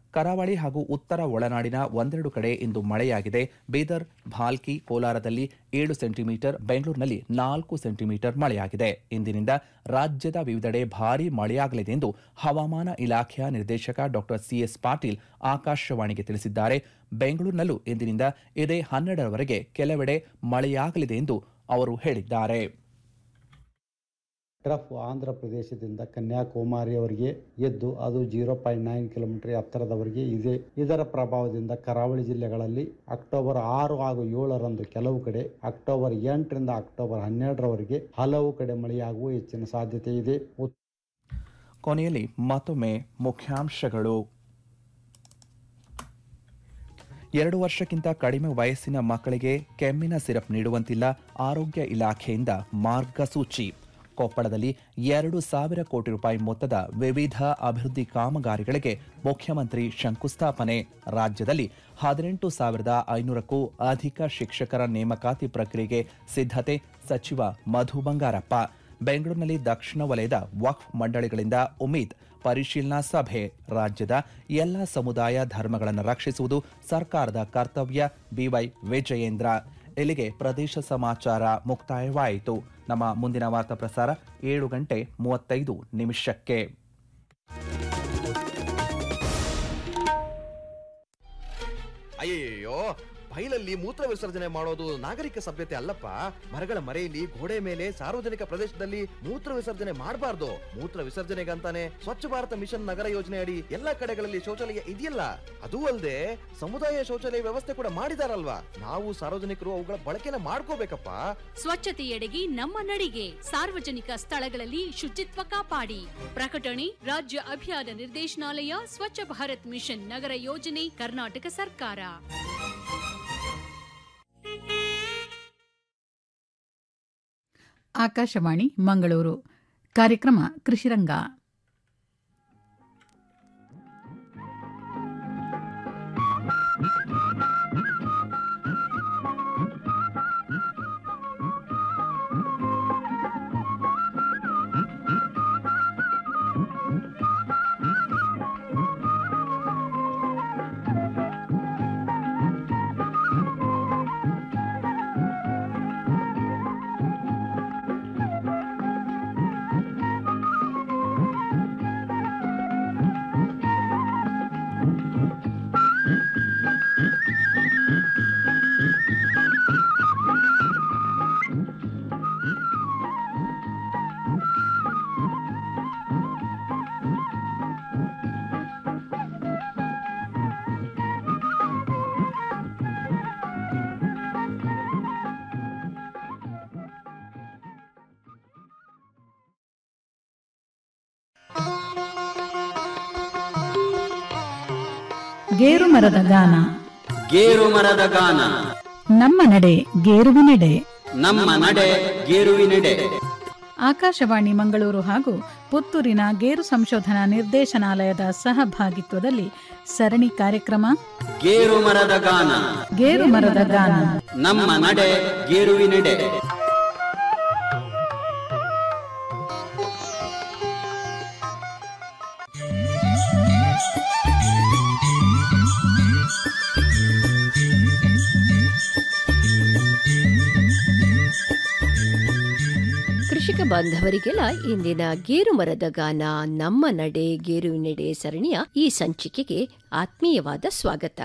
ಕರಾವಳಿ ಹಾಗೂ ಉತ್ತರ ಒಳನಾಡಿನ ಒಂದೆರಡು ಕಡೆ ಇಂದು ಮಳೆಯಾಗಿದೆ ಬೀದರ್ ಭಾಲ್ಕಿ ಕೋಲಾರದಲ್ಲಿ ಏಳು ಸೆಂಟಿಮೀಟರ್ ಬೆಂಗಳೂರಿನಲ್ಲಿ ನಾಲ್ಕು ಸೆಂಟಿಮೀಟರ್ ಮಳೆಯಾಗಿದೆ ಇಂದಿನಿಂದ ರಾಜ್ಯದ ವಿವಿಧೆಡೆ ಭಾರೀ ಮಳೆಯಾಗಲಿದೆ ಎಂದು ಹವಾಮಾನ ಇಲಾಖೆಯ ನಿರ್ದೇಶಕ ಡಾಕ್ಟರ್ ಸಿಎಸ್ ಪಾಟೀಲ್ ಆಕಾಶವಾಣಿಗೆ ತಿಳಿಸಿದ್ದಾರೆ ಬೆಂಗಳೂರಿನಲ್ಲೂ ಇಂದಿನಿಂದ ಇದೇ ಹನ್ನೆರಡರವರೆಗೆ ಕೆಲವೆಡೆ ಮಳೆಯಾಗಲಿದೆ ಎಂದು ಅವರು ಹೇಳಿದ್ದಾರೆ ಟ್ರಫ್ ಆಂಧ್ರ ಪ್ರದೇಶದಿಂದ ಕನ್ಯಾಕುಮಾರಿಯವರೆಗೆ ಎದ್ದು ಅದು ಜೀರೋ ಪಾಯಿಂಟ್ ನೈನ್ ಕಿಲೋಮೀಟರ್ ಎತ್ತರದವರೆಗೆ ಇದೆ ಇದರ ಪ್ರಭಾವದಿಂದ ಕರಾವಳಿ ಜಿಲ್ಲೆಗಳಲ್ಲಿ ಅಕ್ಟೋಬರ್ ಆರು ಹಾಗೂ ಏಳರಂದು ಕೆಲವು ಕಡೆ ಅಕ್ಟೋಬರ್ ಎಂಟರಿಂದ ಅಕ್ಟೋಬರ್ ಹನ್ನೆರಡರವರೆಗೆ ಹಲವು ಕಡೆ ಮಳೆಯಾಗುವ ಹೆಚ್ಚಿನ ಸಾಧ್ಯತೆ ಇದೆ ಉತ್- ಕೊನೆಯಲ್ಲಿ ಮತ್ತೊಮ್ಮೆ ಮುಖ್ಯಾಂಶಗಳು ಎರಡು ವರ್ಷಕ್ಕಿಂತ ಕಡಿಮೆ ವಯಸ್ಸಿನ ಮಕ್ಕಳಿಗೆ ಕೆಮ್ಮಿನ ಸಿರಪ್ ನೀಡುವಂತಿಲ್ಲ ಆರೋಗ್ಯ ಇಲಾಖೆಯಿಂದ ಮಾರ್ಗಸೂಚಿ ಕೊಪ್ಪಳದಲ್ಲಿ ಎರಡು ಸಾವಿರ ಕೋಟಿ ರೂಪಾಯಿ ಮೊತ್ತದ ವಿವಿಧ ಅಭಿವೃದ್ಧಿ ಕಾಮಗಾರಿಗಳಿಗೆ ಮುಖ್ಯಮಂತ್ರಿ ಶಂಕುಸ್ಥಾಪನೆ ರಾಜ್ಯದಲ್ಲಿ ಹದಿನೆಂಟು ಸಾವಿರದ ಐನೂರಕ್ಕೂ ಅಧಿಕ ಶಿಕ್ಷಕರ ನೇಮಕಾತಿ ಪ್ರಕ್ರಿಯೆಗೆ ಸಿದ್ಧತೆ ಸಚಿವ ಮಧು ಬಂಗಾರಪ್ಪ ಬೆಂಗಳೂರಿನಲ್ಲಿ ದಕ್ಷಿಣ ವಲಯದ ವಕ್ಫ್ ಮಂಡಳಿಗಳಿಂದ ಉಮೀದ್ ಪರಿಶೀಲನಾ ಸಭೆ ರಾಜ್ಯದ ಎಲ್ಲ ಸಮುದಾಯ ಧರ್ಮಗಳನ್ನು ರಕ್ಷಿಸುವುದು ಸರ್ಕಾರದ ಕರ್ತವ್ಯ ಬಿವೈ ವಿಜಯೇಂದ್ರ ಇಲ್ಲಿಗೆ ಪ್ರದೇಶ ಸಮಾಚಾರ ಮುಕ್ತಾಯವಾಯಿತು ನಮ್ಮ ಮುಂದಿನ ವಾರ್ತಾ ಪ್ರಸಾರ ಏಳು ಗಂಟೆ ಮೂವತ್ತೈದು ನಿಮಿಷಕ್ಕೆ ಅಯ್ಯಯ್ಯೋ ಬೈಲಲ್ಲಿ ಮೂತ್ರ ವಿಸರ್ಜನೆ ಮಾಡೋದು ನಾಗರಿಕ ಸಭ್ಯತೆ ಅಲ್ಲಪ್ಪ ಮರಗಳ ಮರೆಯಲ್ಲಿ ಗೋಡೆ ಮೇಲೆ ಸಾರ್ವಜನಿಕ ಪ್ರದೇಶದಲ್ಲಿ ಮೂತ್ರ ವಿಸರ್ಜನೆ ಮಾಡಬಾರ್ದು ಮೂತ್ರ ವಿಸರ್ಜನೆಗಂತಾನೆ ಸ್ವಚ್ಛ ಭಾರತ ಮಿಷನ್ ನಗರ ಯೋಜನೆ ಅಡಿ ಎಲ್ಲಾ ಕಡೆಗಳಲ್ಲಿ ಶೌಚಾಲಯ ಇದೆಯಲ್ಲ ಅದೂ ಅಲ್ಲದೆ ಸಮುದಾಯ ಶೌಚಾಲಯ ವ್ಯವಸ್ಥೆ ಕೂಡ ಮಾಡಿದಾರಲ್ವಾ ನಾವು ಸಾರ್ವಜನಿಕರು ಅವುಗಳ ಬಳಕೆನ ಮಾಡ್ಕೋಬೇಕಪ್ಪ ಸ್ವಚ್ಛತೆಯೆಡೆಗೆ ನಮ್ಮ ನಡಿಗೆ ಸಾರ್ವಜನಿಕ ಸ್ಥಳಗಳಲ್ಲಿ ಶುಚಿತ್ವ ಕಾಪಾಡಿ ಪ್ರಕಟಣೆ ರಾಜ್ಯ ಅಭಿಯಾನ ನಿರ್ದೇಶನಾಲಯ ಸ್ವಚ್ಛ ಭಾರತ್ ಮಿಷನ್ ನಗರ ಯೋಜನೆ ಕರ್ನಾಟಕ ಸರ್ಕಾರ ಆಕಾಶವಾಣಿ ಮಂಗಳೂರು ಕಾರ್ಯಕ್ರಮ ಕೃಷಿರಂಗ ಗೇರು ಮರದ ಗಾನ ಗೇರು ಮರದ ಗಾನ ನಮ್ಮ ನಡೆ ಗೇರುವಿನೆಡೆ ನಮ್ಮ ನಡೆ ಗೇರುವಿನೆಡೆ ಆಕಾಶವಾಣಿ ಮಂಗಳೂರು ಹಾಗೂ ಪುತ್ತೂರಿನ ಗೇರು ಸಂಶೋಧನಾ ನಿರ್ದೇಶನಾಲಯದ ಸಹಭಾಗಿತ್ವದಲ್ಲಿ ಸರಣಿ ಕಾರ್ಯಕ್ರಮ ಗೇರು ಮರದ ಗಾನ ಗೇರು ಮರದ ಗಾನ ನಮ್ಮ ನಡೆ ಗೇರುವಿನೆಡೆ ಕೃಷಿಕ ಬಾಂಧವರಿಗೆಲ್ಲ ಇಂದಿನ ಗೇರು ಮರದ ಗಾನ ನಮ್ಮ ನಡೆ ಗೇರುವಿನೆಡೆ ಸರಣಿಯ ಈ ಸಂಚಿಕೆಗೆ ಆತ್ಮೀಯವಾದ ಸ್ವಾಗತ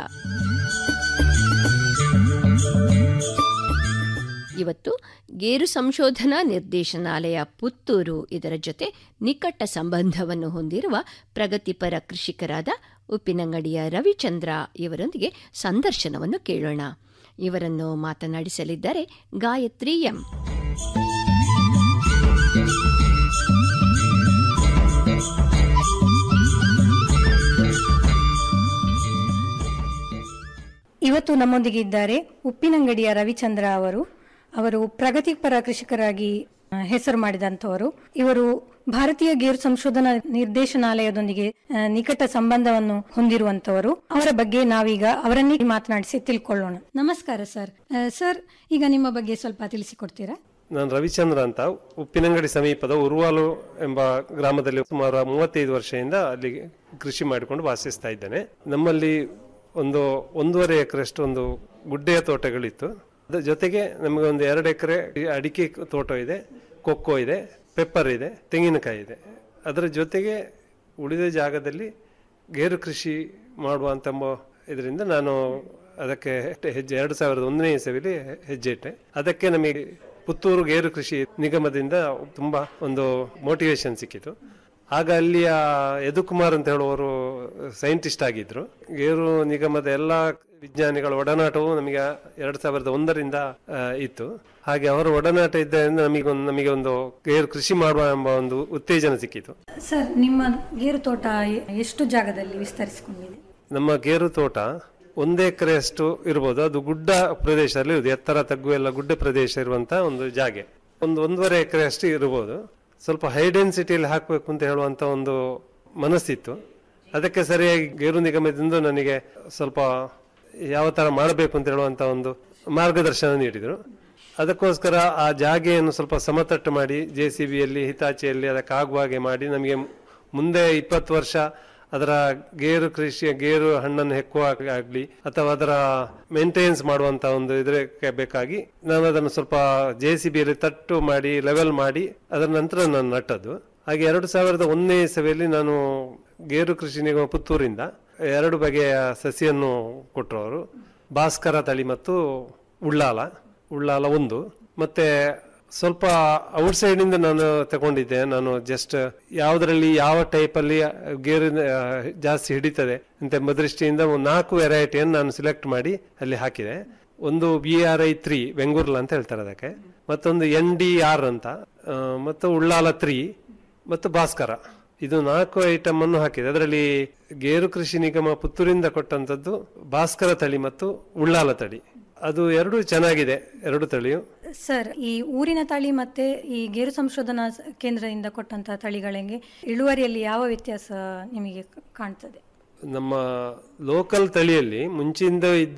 ಇವತ್ತು ಗೇರು ಸಂಶೋಧನಾ ನಿರ್ದೇಶನಾಲಯ ಪುತ್ತೂರು ಇದರ ಜೊತೆ ನಿಕಟ ಸಂಬಂಧವನ್ನು ಹೊಂದಿರುವ ಪ್ರಗತಿಪರ ಕೃಷಿಕರಾದ ಉಪ್ಪಿನಂಗಡಿಯ ರವಿಚಂದ್ರ ಇವರೊಂದಿಗೆ ಸಂದರ್ಶನವನ್ನು ಕೇಳೋಣ ಇವರನ್ನು ಮಾತನಾಡಿಸಲಿದ್ದಾರೆ ಗಾಯತ್ರಿ ಎಂ ಇವತ್ತು ನಮ್ಮೊಂದಿಗೆ ಇದ್ದಾರೆ ಉಪ್ಪಿನಂಗಡಿಯ ರವಿಚಂದ್ರ ಅವರು ಅವರು ಪ್ರಗತಿಪರ ಕೃಷಿಕರಾಗಿ ಆ, ಹೆಸರು ಮಾಡಿದಂಥವರು ಇವರು ಭಾರತೀಯ ಗೇರು ಸಂಶೋಧನಾ ನಿರ್ದೇಶನಾಲಯದೊಂದಿಗೆ ಆ, ನಿಕಟ ಸಂಬಂಧವನ್ನು ಹೊಂದಿರುವಂತವರು ಅವರ ಬಗ್ಗೆ ನಾವೀಗ ಅವರನ್ನೇ ಮಾತನಾಡಿಸಿ ತಿಳ್ಕೊಳ್ಳೋಣ ನಮಸ್ಕಾರ ಸರ್ ಆ, ಸರ್ ಈಗ ನಿಮ್ಮ ಬಗ್ಗೆ ಸ್ವಲ್ಪ ತಿಳಿಸಿಕೊಡ್ತೀರಾ ನಾನು ರವಿಚಂದ್ರ ಅಂತ ಉಪ್ಪಿನಂಗಡಿ ಸಮೀಪದ ಉರುವಾಲು ಎಂಬ ಗ್ರಾಮದಲ್ಲಿ ಸುಮಾರು ಮೂವತ್ತೈದು ವರ್ಷದಿಂದ ಅಲ್ಲಿ ಕೃಷಿ ಮಾಡಿಕೊಂಡು ವಾಸಿಸ್ತಾ ಇದ್ದೇನೆ ನಮ್ಮಲ್ಲಿ ಒಂದು ಒಂದೂವರೆ ಎಕರೆಷ್ಟು ಒಂದು ಗುಡ್ಡೆಯ ತೋಟಗಳಿತ್ತು ಅದರ ಜೊತೆಗೆ ನಮಗೆ ಒಂದು ಎರಡು ಎಕರೆ ಅಡಿಕೆ ತೋಟ ಇದೆ ಕೊಕ್ಕೋ ಇದೆ ಪೆಪ್ಪರ್ ಇದೆ ತೆಂಗಿನಕಾಯಿ ಇದೆ ಅದರ ಜೊತೆಗೆ ಉಳಿದ ಜಾಗದಲ್ಲಿ ಗೇರು ಕೃಷಿ ಮಾಡುವಂತ ಇದರಿಂದ ನಾನು ಅದಕ್ಕೆ ಹೆಜ್ಜೆ ಎರಡು ಸಾವಿರದ ಒಂದನೇ ಇಸವಿಲಿ ಹೆಜ್ಜೆ ಇಟ್ಟೆ ಅದಕ್ಕೆ ನಮಗೆ ಪುತ್ತೂರು ಗೇರು ಕೃಷಿ ನಿಗಮದಿಂದ ತುಂಬಾ ಒಂದು ಮೋಟಿವೇಶನ್ ಸಿಕ್ಕಿತು ಆಗ ಅಲ್ಲಿಯ ಯದುಕುಮಾರ್ ಅಂತ ಹೇಳುವವರು ಸೈಂಟಿಸ್ಟ್ ಆಗಿದ್ರು ಗೇರು ನಿಗಮದ ಎಲ್ಲ ವಿಜ್ಞಾನಿಗಳ ಒಡನಾಟವು ನಮಗೆ ಎರಡ್ ಸಾವಿರದ ಒಂದರಿಂದ ಆ, ಇತ್ತು ಹಾಗೆ ಅವರ ಒಡನಾಟ ಇದ್ದರಿಂದ ನಮಗೆ ಒಂದು ನಮಗೆ ಒಂದು ಗೇರು ಕೃಷಿ ಮಾಡುವ ಎಂಬ ಒಂದು ಉತ್ತೇಜನ ಸಿಕ್ಕಿತು ಸರ್ ನಿಮ್ಮ ಗೇರು ತೋಟ ಎ- ಎಷ್ಟು ಜಾಗದಲ್ಲಿ ವಿಸ್ತರಿಸಿಕೊಂಡಿದೆ ನಮ್ಮ ಗೇರು ತೋಟ ಒಂದೇ ಎಕರೆಯಷ್ಟು ಇರ್ಬೋದು ಅದು ಗುಡ್ಡ ಪ್ರದೇಶದಲ್ಲಿ ಇರುವುದು ಎತ್ತರ ತಗ್ಗು ಎಲ್ಲ ಗುಡ್ಡ ಪ್ರದೇಶ ಇರುವಂತ ಒಂದು ಜಾಗೆ ಒಂದು ಒಂದೂವರೆ ಎಕರೆ ಅಷ್ಟು ಇರ್ಬೋದು ಸ್ವಲ್ಪ ಹೈ ಡೆನ್ಸಿಟಿಯಲ್ಲಿ ಹಾಕಬೇಕು ಅಂತ ಹೇಳುವಂತ ಒಂದು ಮನಸ್ಸಿತ್ತು ಅದಕ್ಕೆ ಸರಿಯಾಗಿ ಗೇರು ನಿಗಮದಿಂದ ನನಗೆ ಸ್ವಲ್ಪ ಯಾವ ತರ ಮಾಡಬೇಕು ಅಂತ ಹೇಳುವಂತ ಒಂದು ಮಾರ್ಗದರ್ಶನ ನೀಡಿದರು ಅದಕ್ಕೋಸ್ಕರ ಆ ಜಾಗೆಯನ್ನು ಸ್ವಲ್ಪ ಸಮತಟ್ಟು ಮಾಡಿ ಜೆ ಸಿ ಬಿಯಲ್ಲಿ ಹಿತಾಚಿಯಲ್ಲಿ ಅದಕ್ಕೆ ಆಗುವ ಹಾಗೆ ಮಾಡಿ ನಮಗೆ ಮುಂದೆ ಇಪ್ಪತ್ತು ವರ್ಷ ಅದರ ಗೇರು ಕೃಷಿ ಗೇರು ಹಣ್ಣನ್ನು ಹೆಕ್ಕುವ ಆಗಲಿ ಅಥವಾ ಅದರ ಮೇಂಟೆನೆನ್ಸ್ ಮಾಡುವಂತ ಒಂದು ಇದಕ್ಕೆ ಬೇಕಾಗಿ ನಾನು ಅದನ್ನು ಸ್ವಲ್ಪ ಜೆ ಸಿ ಬಿಯಲ್ಲಿ ತಟ್ಟು ಮಾಡಿ ಲೆವೆಲ್ ಮಾಡಿ ಅದರ ನಂತರ ನಾನು ನಟ್ಟದ್ದು ಹಾಗೆ ಎರಡು ಸಾವಿರದ ಒಂದನೇ ಇಸವಿಯಲ್ಲಿ ನಾನು ಗೇರು ಕೃಷಿ ನಿಗಮ ಪುತ್ತೂರಿಂದ ಎರಡು ಬಗೆಯ ಸಸಿಯನ್ನು ಕೊಟ್ಟರು ಅವರು ಭಾಸ್ಕರ ತಳಿ ಮತ್ತು ಉಳ್ಳಾಲ ಉಳ್ಳಾಲ ಒಂದು ಮತ್ತೆ ಸ್ವಲ್ಪ ಔಟ್ ಸೈಡ್ ಇಂದ ನಾನು ತಗೊಂಡಿದ್ದೆ ನಾನು ಜಸ್ಟ್ ಯಾವುದರಲ್ಲಿ ಯಾವ ಟೈಪ್ ಅಲ್ಲಿ ಗೇರು ಆ, ಜಾಸ್ತಿ ಹಿಡಿತದೆ ಅಂತ ಎಂಬ ದೃಷ್ಟಿಯಿಂದ ಒಂದು ನಾಲ್ಕು ವೆರೈಟಿಯನ್ನು ನಾನು ಸಿಲೆಕ್ಟ್ ಮಾಡಿ ಅಲ್ಲಿ ಹಾಕಿದೆ ಒಂದು B R I three Vengurla ಅಂತ ಹೇಳ್ತಾರೆ ಅದಕ್ಕೆ ಮತ್ತೊಂದು ಎನ್ ಡಿ ಆರ್ ಅಂತ ಆ, ಮತ್ತು ಉಳ್ಳಾಲ ತ್ರೀ ಮತ್ತು ಭಾಸ್ಕರ ಇದು ನಾಲ್ಕು ಐಟಮ್ ಅನ್ನು ಹಾಕಿದೆ ಅದರಲ್ಲಿ ಗೇರು ಕೃಷಿ ನಿಗಮ ಪುತ್ತೂರಿಂದ ಕೊಟ್ಟಂತದ್ದು ಭಾಸ್ಕರ ತಳಿ ಮತ್ತು ಉಳ್ಳಾಲ ತಳಿ ಅದು ಎರಡು ಚೆನ್ನಾಗಿದೆ ಎರಡು ತಳಿಯು ಸರ್ ಈ ಊರಿನ ತಳಿ ಮತ್ತೆ ಈ ಗೇರು ಸಂಶೋಧನಾ ಸ- ಕೇಂದ್ರದಿಂದ ಕೊಟ್ಟಂತಹ ತಳಿಗಳಿಗೆ ಇಳುವರಿಯಲ್ಲಿ ಯಾವ ವ್ಯತ್ಯಾಸ ನಿಮಗೆ ಕ- ಕಾಣ್ತದೆ ನಮ್ಮ ಲೋಕಲ್ ತಳಿಯಲ್ಲಿ ಮುಂಚಿಂದ ಇದ್ದ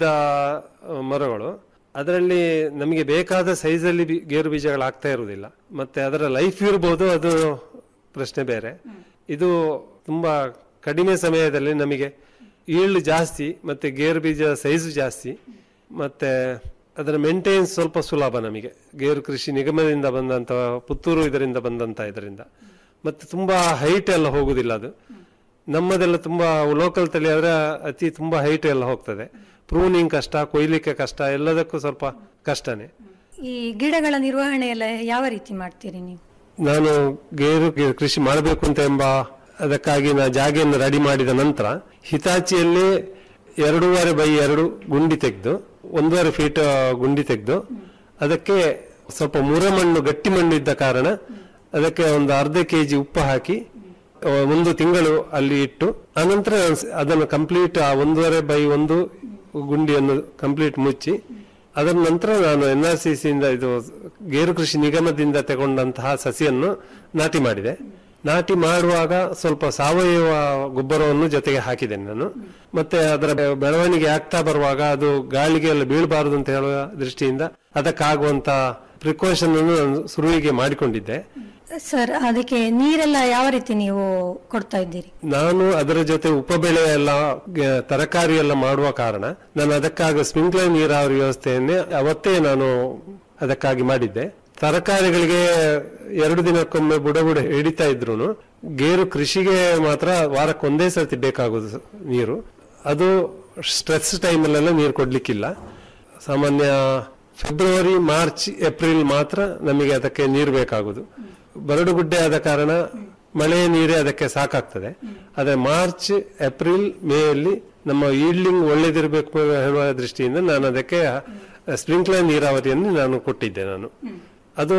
ಆ, ಮರಗಳು ಅದರಲ್ಲಿ ನಮಗೆ ಬೇಕಾದ ಸೈಜಲ್ಲಿ ಬಿ- ಗೇರು ಬೀಜಗಳು ಆಗ್ತಾ ಇರುವುದಿಲ್ಲ ಮತ್ತೆ ಅದರ ಲೈಫ್ ಇರ್ಬೋದು ಅದು ಪ್ರಶ್ನೆ ಬೇರೆ ಇದು ತುಂಬಾ ಕಡಿಮೆ ಸಮಯದಲ್ಲಿ ನಮಗೆ ಈಲ್ಡ್ ಜಾಸ್ತಿ ಮತ್ತೆ ಗೇರು ಬೀಜ ಸೈಜ್ ಜಾಸ್ತಿ ಮತ್ತೆ ಅದರ ಮೇಂಟೆನೆನ್ಸ್ ಸ್ವಲ್ಪ ಸುಲಭ ನಮಗೆ ಗೇರು ಕೃಷಿ ನಿಗಮದಿಂದ ಬಂದಂತ ಪುತ್ತೂರು ಇದರಿಂದ ಬಂದಂತ ಇದರಿಂದ ಮತ್ತೆ ತುಂಬಾ ಹೈಟ್ ಎಲ್ಲ ಹೋಗುದಿಲ್ಲ ಅದು ನಮ್ಮದೆಲ್ಲ ತುಂಬಾ ಲೋಕಲ್ ತಳಿ ಆದ್ರೆ ಅತಿ ತುಂಬಾ ಹೈಟ್ ಎಲ್ಲ ಹೋಗ್ತದೆ ಪ್ರೂನಿಂಗ್ ಕಷ್ಟ ಕೊಯ್ಲಿಕ್ಕೆ ಕಷ್ಟ ಎಲ್ಲದಕ್ಕೂ ಸ್ವಲ್ಪ ಕಷ್ಟನೇ ಈ ಗಿಡಗಳ ನಿರ್ವಹಣೆ ಎಲ್ಲ ಯಾವ ರೀತಿ ಮಾಡ್ತೀರಿ ನೀವು ನಾನು ಗೇರು ಗಿ- ಕೃಷಿ ಮಾಡಬೇಕು ಅಂತ ಎಂಬ ಅದಕ್ಕಾಗಿ ನಾ ಜಾಗೆಯನ್ನು ರೆಡಿ ಮಾಡಿದ ನಂತರ ಹಿತಾಚಿಯಲ್ಲಿ ಎರಡೂವರೆ ಬೈ ಎರಡು ಗುಂಡಿ ತೆಗೆದು ಒಂದೂವರೆ ಫೀಟ್ ಗುಂಡಿ ತೆಗೆದು ಅದಕ್ಕೆ ಸ್ವಲ್ಪ ಮುರಮಣ್ಣು ಗಟ್ಟಿ ಮಣ್ಣು ಇದ್ದ ಕಾರಣ ಅದಕ್ಕೆ ಒಂದು ಅರ್ಧ ಕೆಜಿ ಉಪ್ಪು ಹಾಕಿ ಆ, ಒಂದು ತಿಂಗಳು ಅಲ್ಲಿ ಇಟ್ಟು ಆನಂತರ ಸ- ಅದನ್ನು ಕಂಪ್ಲೀಟ್ ಆ ಒಂದೂವರೆ ಬೈ ಒಂದು ಗುಂಡಿಯನ್ನು ಕಂಪ್ಲೀಟ್ ಮುಚ್ಚಿ ಅದರ ನಂತರ ನಾನು ಎನ್ ಆರ್ ಸಿ ಸಿಯಿಂದ ಇದು ಗೇರು ಕೃಷಿ ನಿಗಮದಿಂದ ತಗೊಂಡಂತಹ ಸಸಿಯನ್ನು ನಾಟಿ ಮಾಡಿದೆ ನಾಟಿ ಮಾಡುವಾಗ ಸ್ವಲ್ಪ ಸಾವಯವ ಗೊಬ್ಬರವನ್ನು ಜೊತೆಗೆ ಹಾಕಿದ್ದೇನೆ ನಾನು ಮತ್ತೆ ಅದರ ಬೆ- ಬೆಳವಣಿಗೆ ಆಗ್ತಾ ಬರುವಾಗ ಅದು ಗಾಳಿಗೆ ಎಲ್ಲ ಬೀಳಬಾರದು ಅಂತ ಹೇಳುವ ದೃಷ್ಟಿಯಿಂದ ಅದಕ್ಕಾಗುವಂತ ಪ್ರಿಕಾಷನ್ ಅನ್ನು ನಾನು ಶುರುವಿಗೆ ಮಾಡಿಕೊಂಡಿದ್ದೆ ಸರ್ ಅದಕ್ಕೆ ನೀರೆಲ್ಲ ಯಾವ ರೀತಿ ನೀವು ಕೊಡ್ತಾ ಇದ್ದೀರಿ ನಾನು ಅದರ ಜೊತೆ ಉಪಬೆಳೆ ಎಲ್ಲ ಗ- ತರಕಾರಿ ಎಲ್ಲ ಮಾಡುವ ಕಾರಣ ನಾನು ಅದಕ್ಕಾಗಿ ಸ್ಪ್ರಿಂಕ್ಲರ್ ನೀರಾವರಿ ವ್ಯವಸ್ಥೆಯನ್ನೇ ಅವತ್ತೇ ನಾನು ಅದಕ್ಕಾಗಿ ಮಾಡಿದ್ದೆ ತರಕಾರಿಗಳಿಗೆ ಎರಡು ದಿನಕ್ಕೊಮ್ಮೆ ಬುಡ ಬುಡ ಹಿಡಿತಾ ಇದ್ರು ಗೇರು ಕೃಷಿಗೆ ಮಾತ್ರ ವಾರಕ್ಕೆ ಒಂದೇ ಸರ್ತಿ ಬೇಕಾಗುದು ಸ- ನೀರು ಅದು ಸ್ಟ್ರೆಸ್ ಟೈಮಲ್ಲೆಲ್ಲ ನೀರು ಕೊಡ್ಲಿಕ್ಕಿಲ್ಲ ಸಾಮಾನ್ಯ ಫೆಬ್ರವರಿ ಮಾರ್ಚ್ ಏಪ್ರಿಲ್ ಮಾತ್ರ ನಮಗೆ ಅದಕ್ಕೆ ನೀರು ಬೇಕಾಗುದು ಬರಡು ಗುಡ್ಡೆ ಆದ ಕಾರಣ ಮಳೆಯ ನೀರೇ ಅದಕ್ಕೆ ಸಾಕಾಗ್ತದೆ ಆದ್ರೆ ಮಾರ್ಚ್ ಏಪ್ರಿಲ್ ಮೇ ಅಲ್ಲಿ ನಮ್ಮ ಈಲ್ಡಿಂಗ್ ಒಳ್ಳೇದಿರಬೇಕು ಹೇಳುವ ದೃಷ್ಟಿಯಿಂದ ನಾನು ಅದಕ್ಕೆ ಸ್ಪ್ರಿಂಕ್ಲರ್ ನೀರಾವರಿಯನ್ನು ನಾನು ಕೊಟ್ಟಿದ್ದೆ ನಾನು ಅದು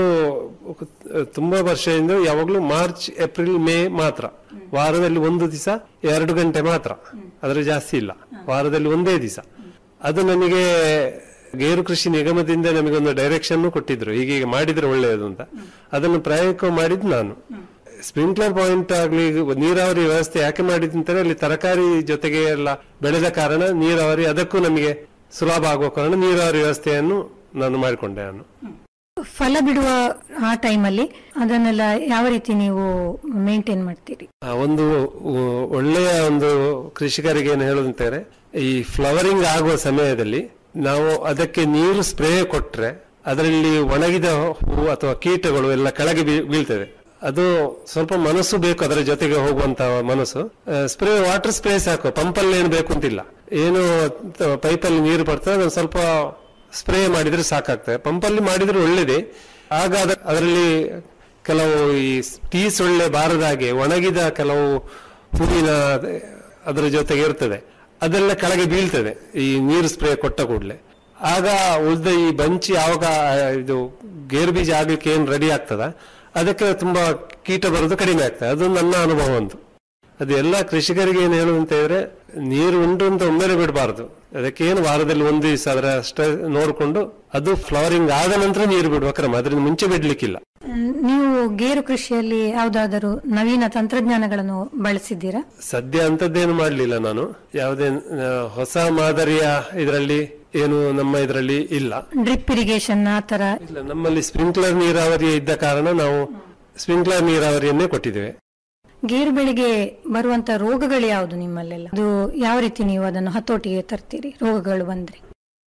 ತುಂಬಾ ವರ್ಷದಿಂದ ಯಾವಾಗಲೂ ಮಾರ್ಚ್ ಏಪ್ರಿಲ್ ಮೇ ಮಾತ್ರ ವಾರದಲ್ಲಿ ಒಂದು ದಿವಸ ಎರಡು ಗಂಟೆ ಮಾತ್ರ ಅದರ ಜಾಸ್ತಿ ಇಲ್ಲ ವಾರದಲ್ಲಿ ಒಂದೇ ದಿವಸ ಅದು ನಮಗೆ ಗೇರು ಕೃಷಿ ನಿಗಮದಿಂದ ನಮಗೊಂದು ಡೈರೆಕ್ಷನ್ ಕೊಟ್ಟಿದ್ರು ಹೀಗೆ ಮಾಡಿದ್ರೆ ಒಳ್ಳೆಯದು ಅಂತ ಅದನ್ನು ಪ್ರಾಯೋಗಿಕ ಮಾಡಿದ್ ನಾನು ಸ್ಪ್ರಿಂಕ್ಲರ್ ಪಾಯಿಂಟ್ ಆಗ್ಲಿ ನೀರಾವರಿ ವ್ಯವಸ್ಥೆ ಯಾಕೆ ಮಾಡಿದಂತಾರೆ ಅಲ್ಲಿ ತರಕಾರಿ ಜೊತೆಗೆ ಎಲ್ಲ ಬೆಳೆದ ಕಾರಣ ನೀರಾವರಿ ಅದಕ್ಕೂ ನಮಗೆ ಸುಲಭ ಆಗುವ ಕಾರಣ ನೀರಾವರಿ ವ್ಯವಸ್ಥೆಯನ್ನು ನಾನು ಮಾಡಿಕೊಂಡೆ ನಾನು ಫಲ ಬಿಡುವ ಆ ಟೈಮಲ್ಲಿ ಅದನ್ನೆಲ್ಲ ಯಾವ ರೀತಿ ನೀವು ಮೇಂಟೈನ್ ಮಾಡ್ತೀರಿ ಆ ಒಂದು ಉ- ಒಳ್ಳೆಯ ಒಂದು ಕೃಷಿಕರಿಗೆ ಏನು ಹೇಳುವಂತಾರೆ ಈ ಫ್ಲವರಿಂಗ್ ಆಗುವ ಸಮಯದಲ್ಲಿ ನಾವು ಅದಕ್ಕೆ ನೀರು ಸ್ಪ್ರೇ ಕೊಟ್ರೆ ಅದರಲ್ಲಿ ಒಣಗಿದ ಹೂವು ಅಥವಾ ಕೀಟಗಳು ಎಲ್ಲ ಕೆಳಗೆ ಬೀ- ಬೀಳ್ತದೆ ಅದು ಸ್ವಲ್ಪ ಮನಸ್ಸು ಬೇಕು ಅದರ ಜೊತೆಗೆ ಹೋಗುವಂತ ಮನಸ್ಸು ಸ್ಪ್ರೇ ವಾಟರ್ ಸ್ಪ್ರೇ ಸಾಕು ಪಂಪಲ್ಲಿ ಏನು ಬೇಕು ಅಂತಿಲ್ಲ ಏನು ತ- ಪೈಪಲ್ಲಿ ನೀರು ಬರ್ತದೆ ಅದನ್ನು ಸ್ವಲ್ಪ ಸ್ಪ್ರೇ ಮಾಡಿದ್ರೆ ಸಾಕಾಗ್ತದೆ ಪಂಪಲ್ಲಿ ಮಾಡಿದ್ರೆ ಒಳ್ಳೇದೇ ಆಗ ಅದ- ಅದರಲ್ಲಿ ಕೆಲವು ಈ ಟೀ ಸೊಳ್ಳೆ ಬಾರದ ಹಾಗೆ ಒಣಗಿದ ಕೆಲವು ಹೂವಿನ ಅದರ ಜೊತೆಗೆ ಇರ್ತದೆ ಅದೆಲ್ಲ ಕೆಳಗೆ ಬೀಳ್ತದೆ ಈ ನೀರು ಸ್ಪ್ರೇ ಕೊಟ್ಟ ಕೂಡಲೇ ಆಗ ಉಳಿದ ಈ ಬಂಚಿ ಯಾವಾಗ ಆ, ಇದು ಗೇರು ಬೀಜ ಆಗ್ಲಿಕ್ಕೆ ಏನ್ ರೆಡಿ ಆಗ್ತದ ಅದಕ್ಕೆ ತುಂಬಾ ಕೀಟ ಬರೋದು ಕಡಿಮೆ ಆಗ್ತದೆ ಅದು ನನ್ನ ಅನುಭವ ಒಂದು ಅದು ಎಲ್ಲ ಕೃಷಿಕರಿಗೆ ಏನು ಹೇಳುವಂತ ಹೇಳಿದ್ರೆ ನೀರು ಉಂಟು ಅಂತ ಒಮ್ಮೆಲೆ ಬಿಡಬಾರದು ಅದಕ್ಕೆ ಏನು ವಾರದಲ್ಲಿ ಒಂದು ದಿವಸ ಅದರ ಅಷ್ಟೇ ನೋಡಿಕೊಂಡು ಅದು ಫ್ಲವರಿಂಗ್ ಆದ ನಂತರ ನೀರು ಬಿಡುವ ಕ್ರಮ ಅದರಿಂದ ಮುಂಚೆ ಬಿಡ್ಲಿಕ್ಕಿಲ್ಲ ಮ್, ನೀವು ಗೇರು ಕೃಷಿಯಲ್ಲಿ ಯಾವುದಾದರೂ ನವೀನ ತಂತ್ರಜ್ಞಾನಗಳನ್ನು ಬಳಸಿದ್ದೀರಾ ಸದ್ಯ ಅಂತದ್ದೇನು ಮಾಡಲಿಲ್ಲ ನಾನು ಯಾವುದೇ ಆ, ಹೊಸ ಮಾದರಿಯ ಇದರಲ್ಲಿ ಏನು ನಮ್ಮ ಇದರಲ್ಲಿ ಇಲ್ಲ ಡ್ರಿಪ್ ಇರಿಗೇಷನ್ ಆ ತರ ಇಲ್ಲ ನಮ್ಮಲ್ಲಿ ಸ್ಪ್ರಿಂಕ್ಲರ್ ನೀರಾವರಿ ಇದ್ದ ಕಾರಣ ನಾವು ಸ್ಪ್ರಿಂಕ್ಲರ್ ನೀರಾವರಿಯನ್ನೇ ಕೊಟ್ಟಿದ್ದೇವೆ ಗೇರು ಬೆಳೆಗೆ ಬರುವಂತ ರೋಗಗಳು ಯಾವುದು ನಿಮ್ಮಲ್ಲೆಲ್ಲ ಅದು ಯಾವ ರೀತಿ ನೀವು ಅದನ್ನು ಹತೋಟಿಗೆ ತರ್ತೀರಿ ರೋಗಗಳು ಬಂದ್ರೆ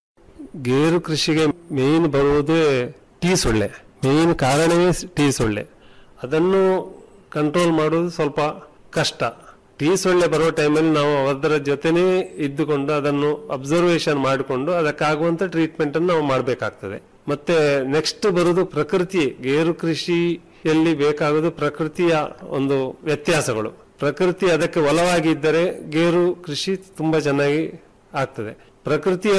ಗೇರು ಕೃಷಿಗೆ ಮೇನ್ ಬರುವುದೇ ಟೀ ಸೊಳ್ಳೆ ಮೇನ್ ಕಾರಣವೇ ಟೀ ಸೊಳ್ಳೆ ಅದನ್ನು ಕಂಟ್ರೋಲ್ ಮಾಡುವುದು ಸ್ವಲ್ಪ ಕಷ್ಟ ಟೀ ಸೊಳ್ಳೆ ಬರುವ ಟೈಮಲ್ಲಿ ನಾವು ಅದರ ಜೊತೆನೇ ಇದ್ದುಕೊಂಡು ಅದನ್ನು ಅಬ್ಸರ್ವೇಷನ್ ಮಾಡಿಕೊಂಡು ಅದಕ್ಕಾಗುವಂತ ಟ್ರೀಟ್ಮೆಂಟ್ ಅನ್ನು ನಾವು ಮಾಡಬೇಕಾಗ್ತದೆ ಮತ್ತೆ ನೆಕ್ಸ್ಟ್ ಬರುವುದು ಪ್ರಕೃತಿ ಗೇರು ಕೃಷಿಯಲ್ಲಿ ಬೇಕಾಗುವುದು ಪ್ರಕೃತಿಯ ಒಂದು ವ್ಯತ್ಯಾಸಗಳು ಪ್ರಕೃತಿ ಅದಕ್ಕೆ ಒಲವಾಗಿ ಇದ್ದರೆ ಗೇರು ಕೃಷಿ ತುಂಬಾ ಚೆನ್ನಾಗಿ ಆಗ್ತದೆ ಪ್ರಕೃತಿಯ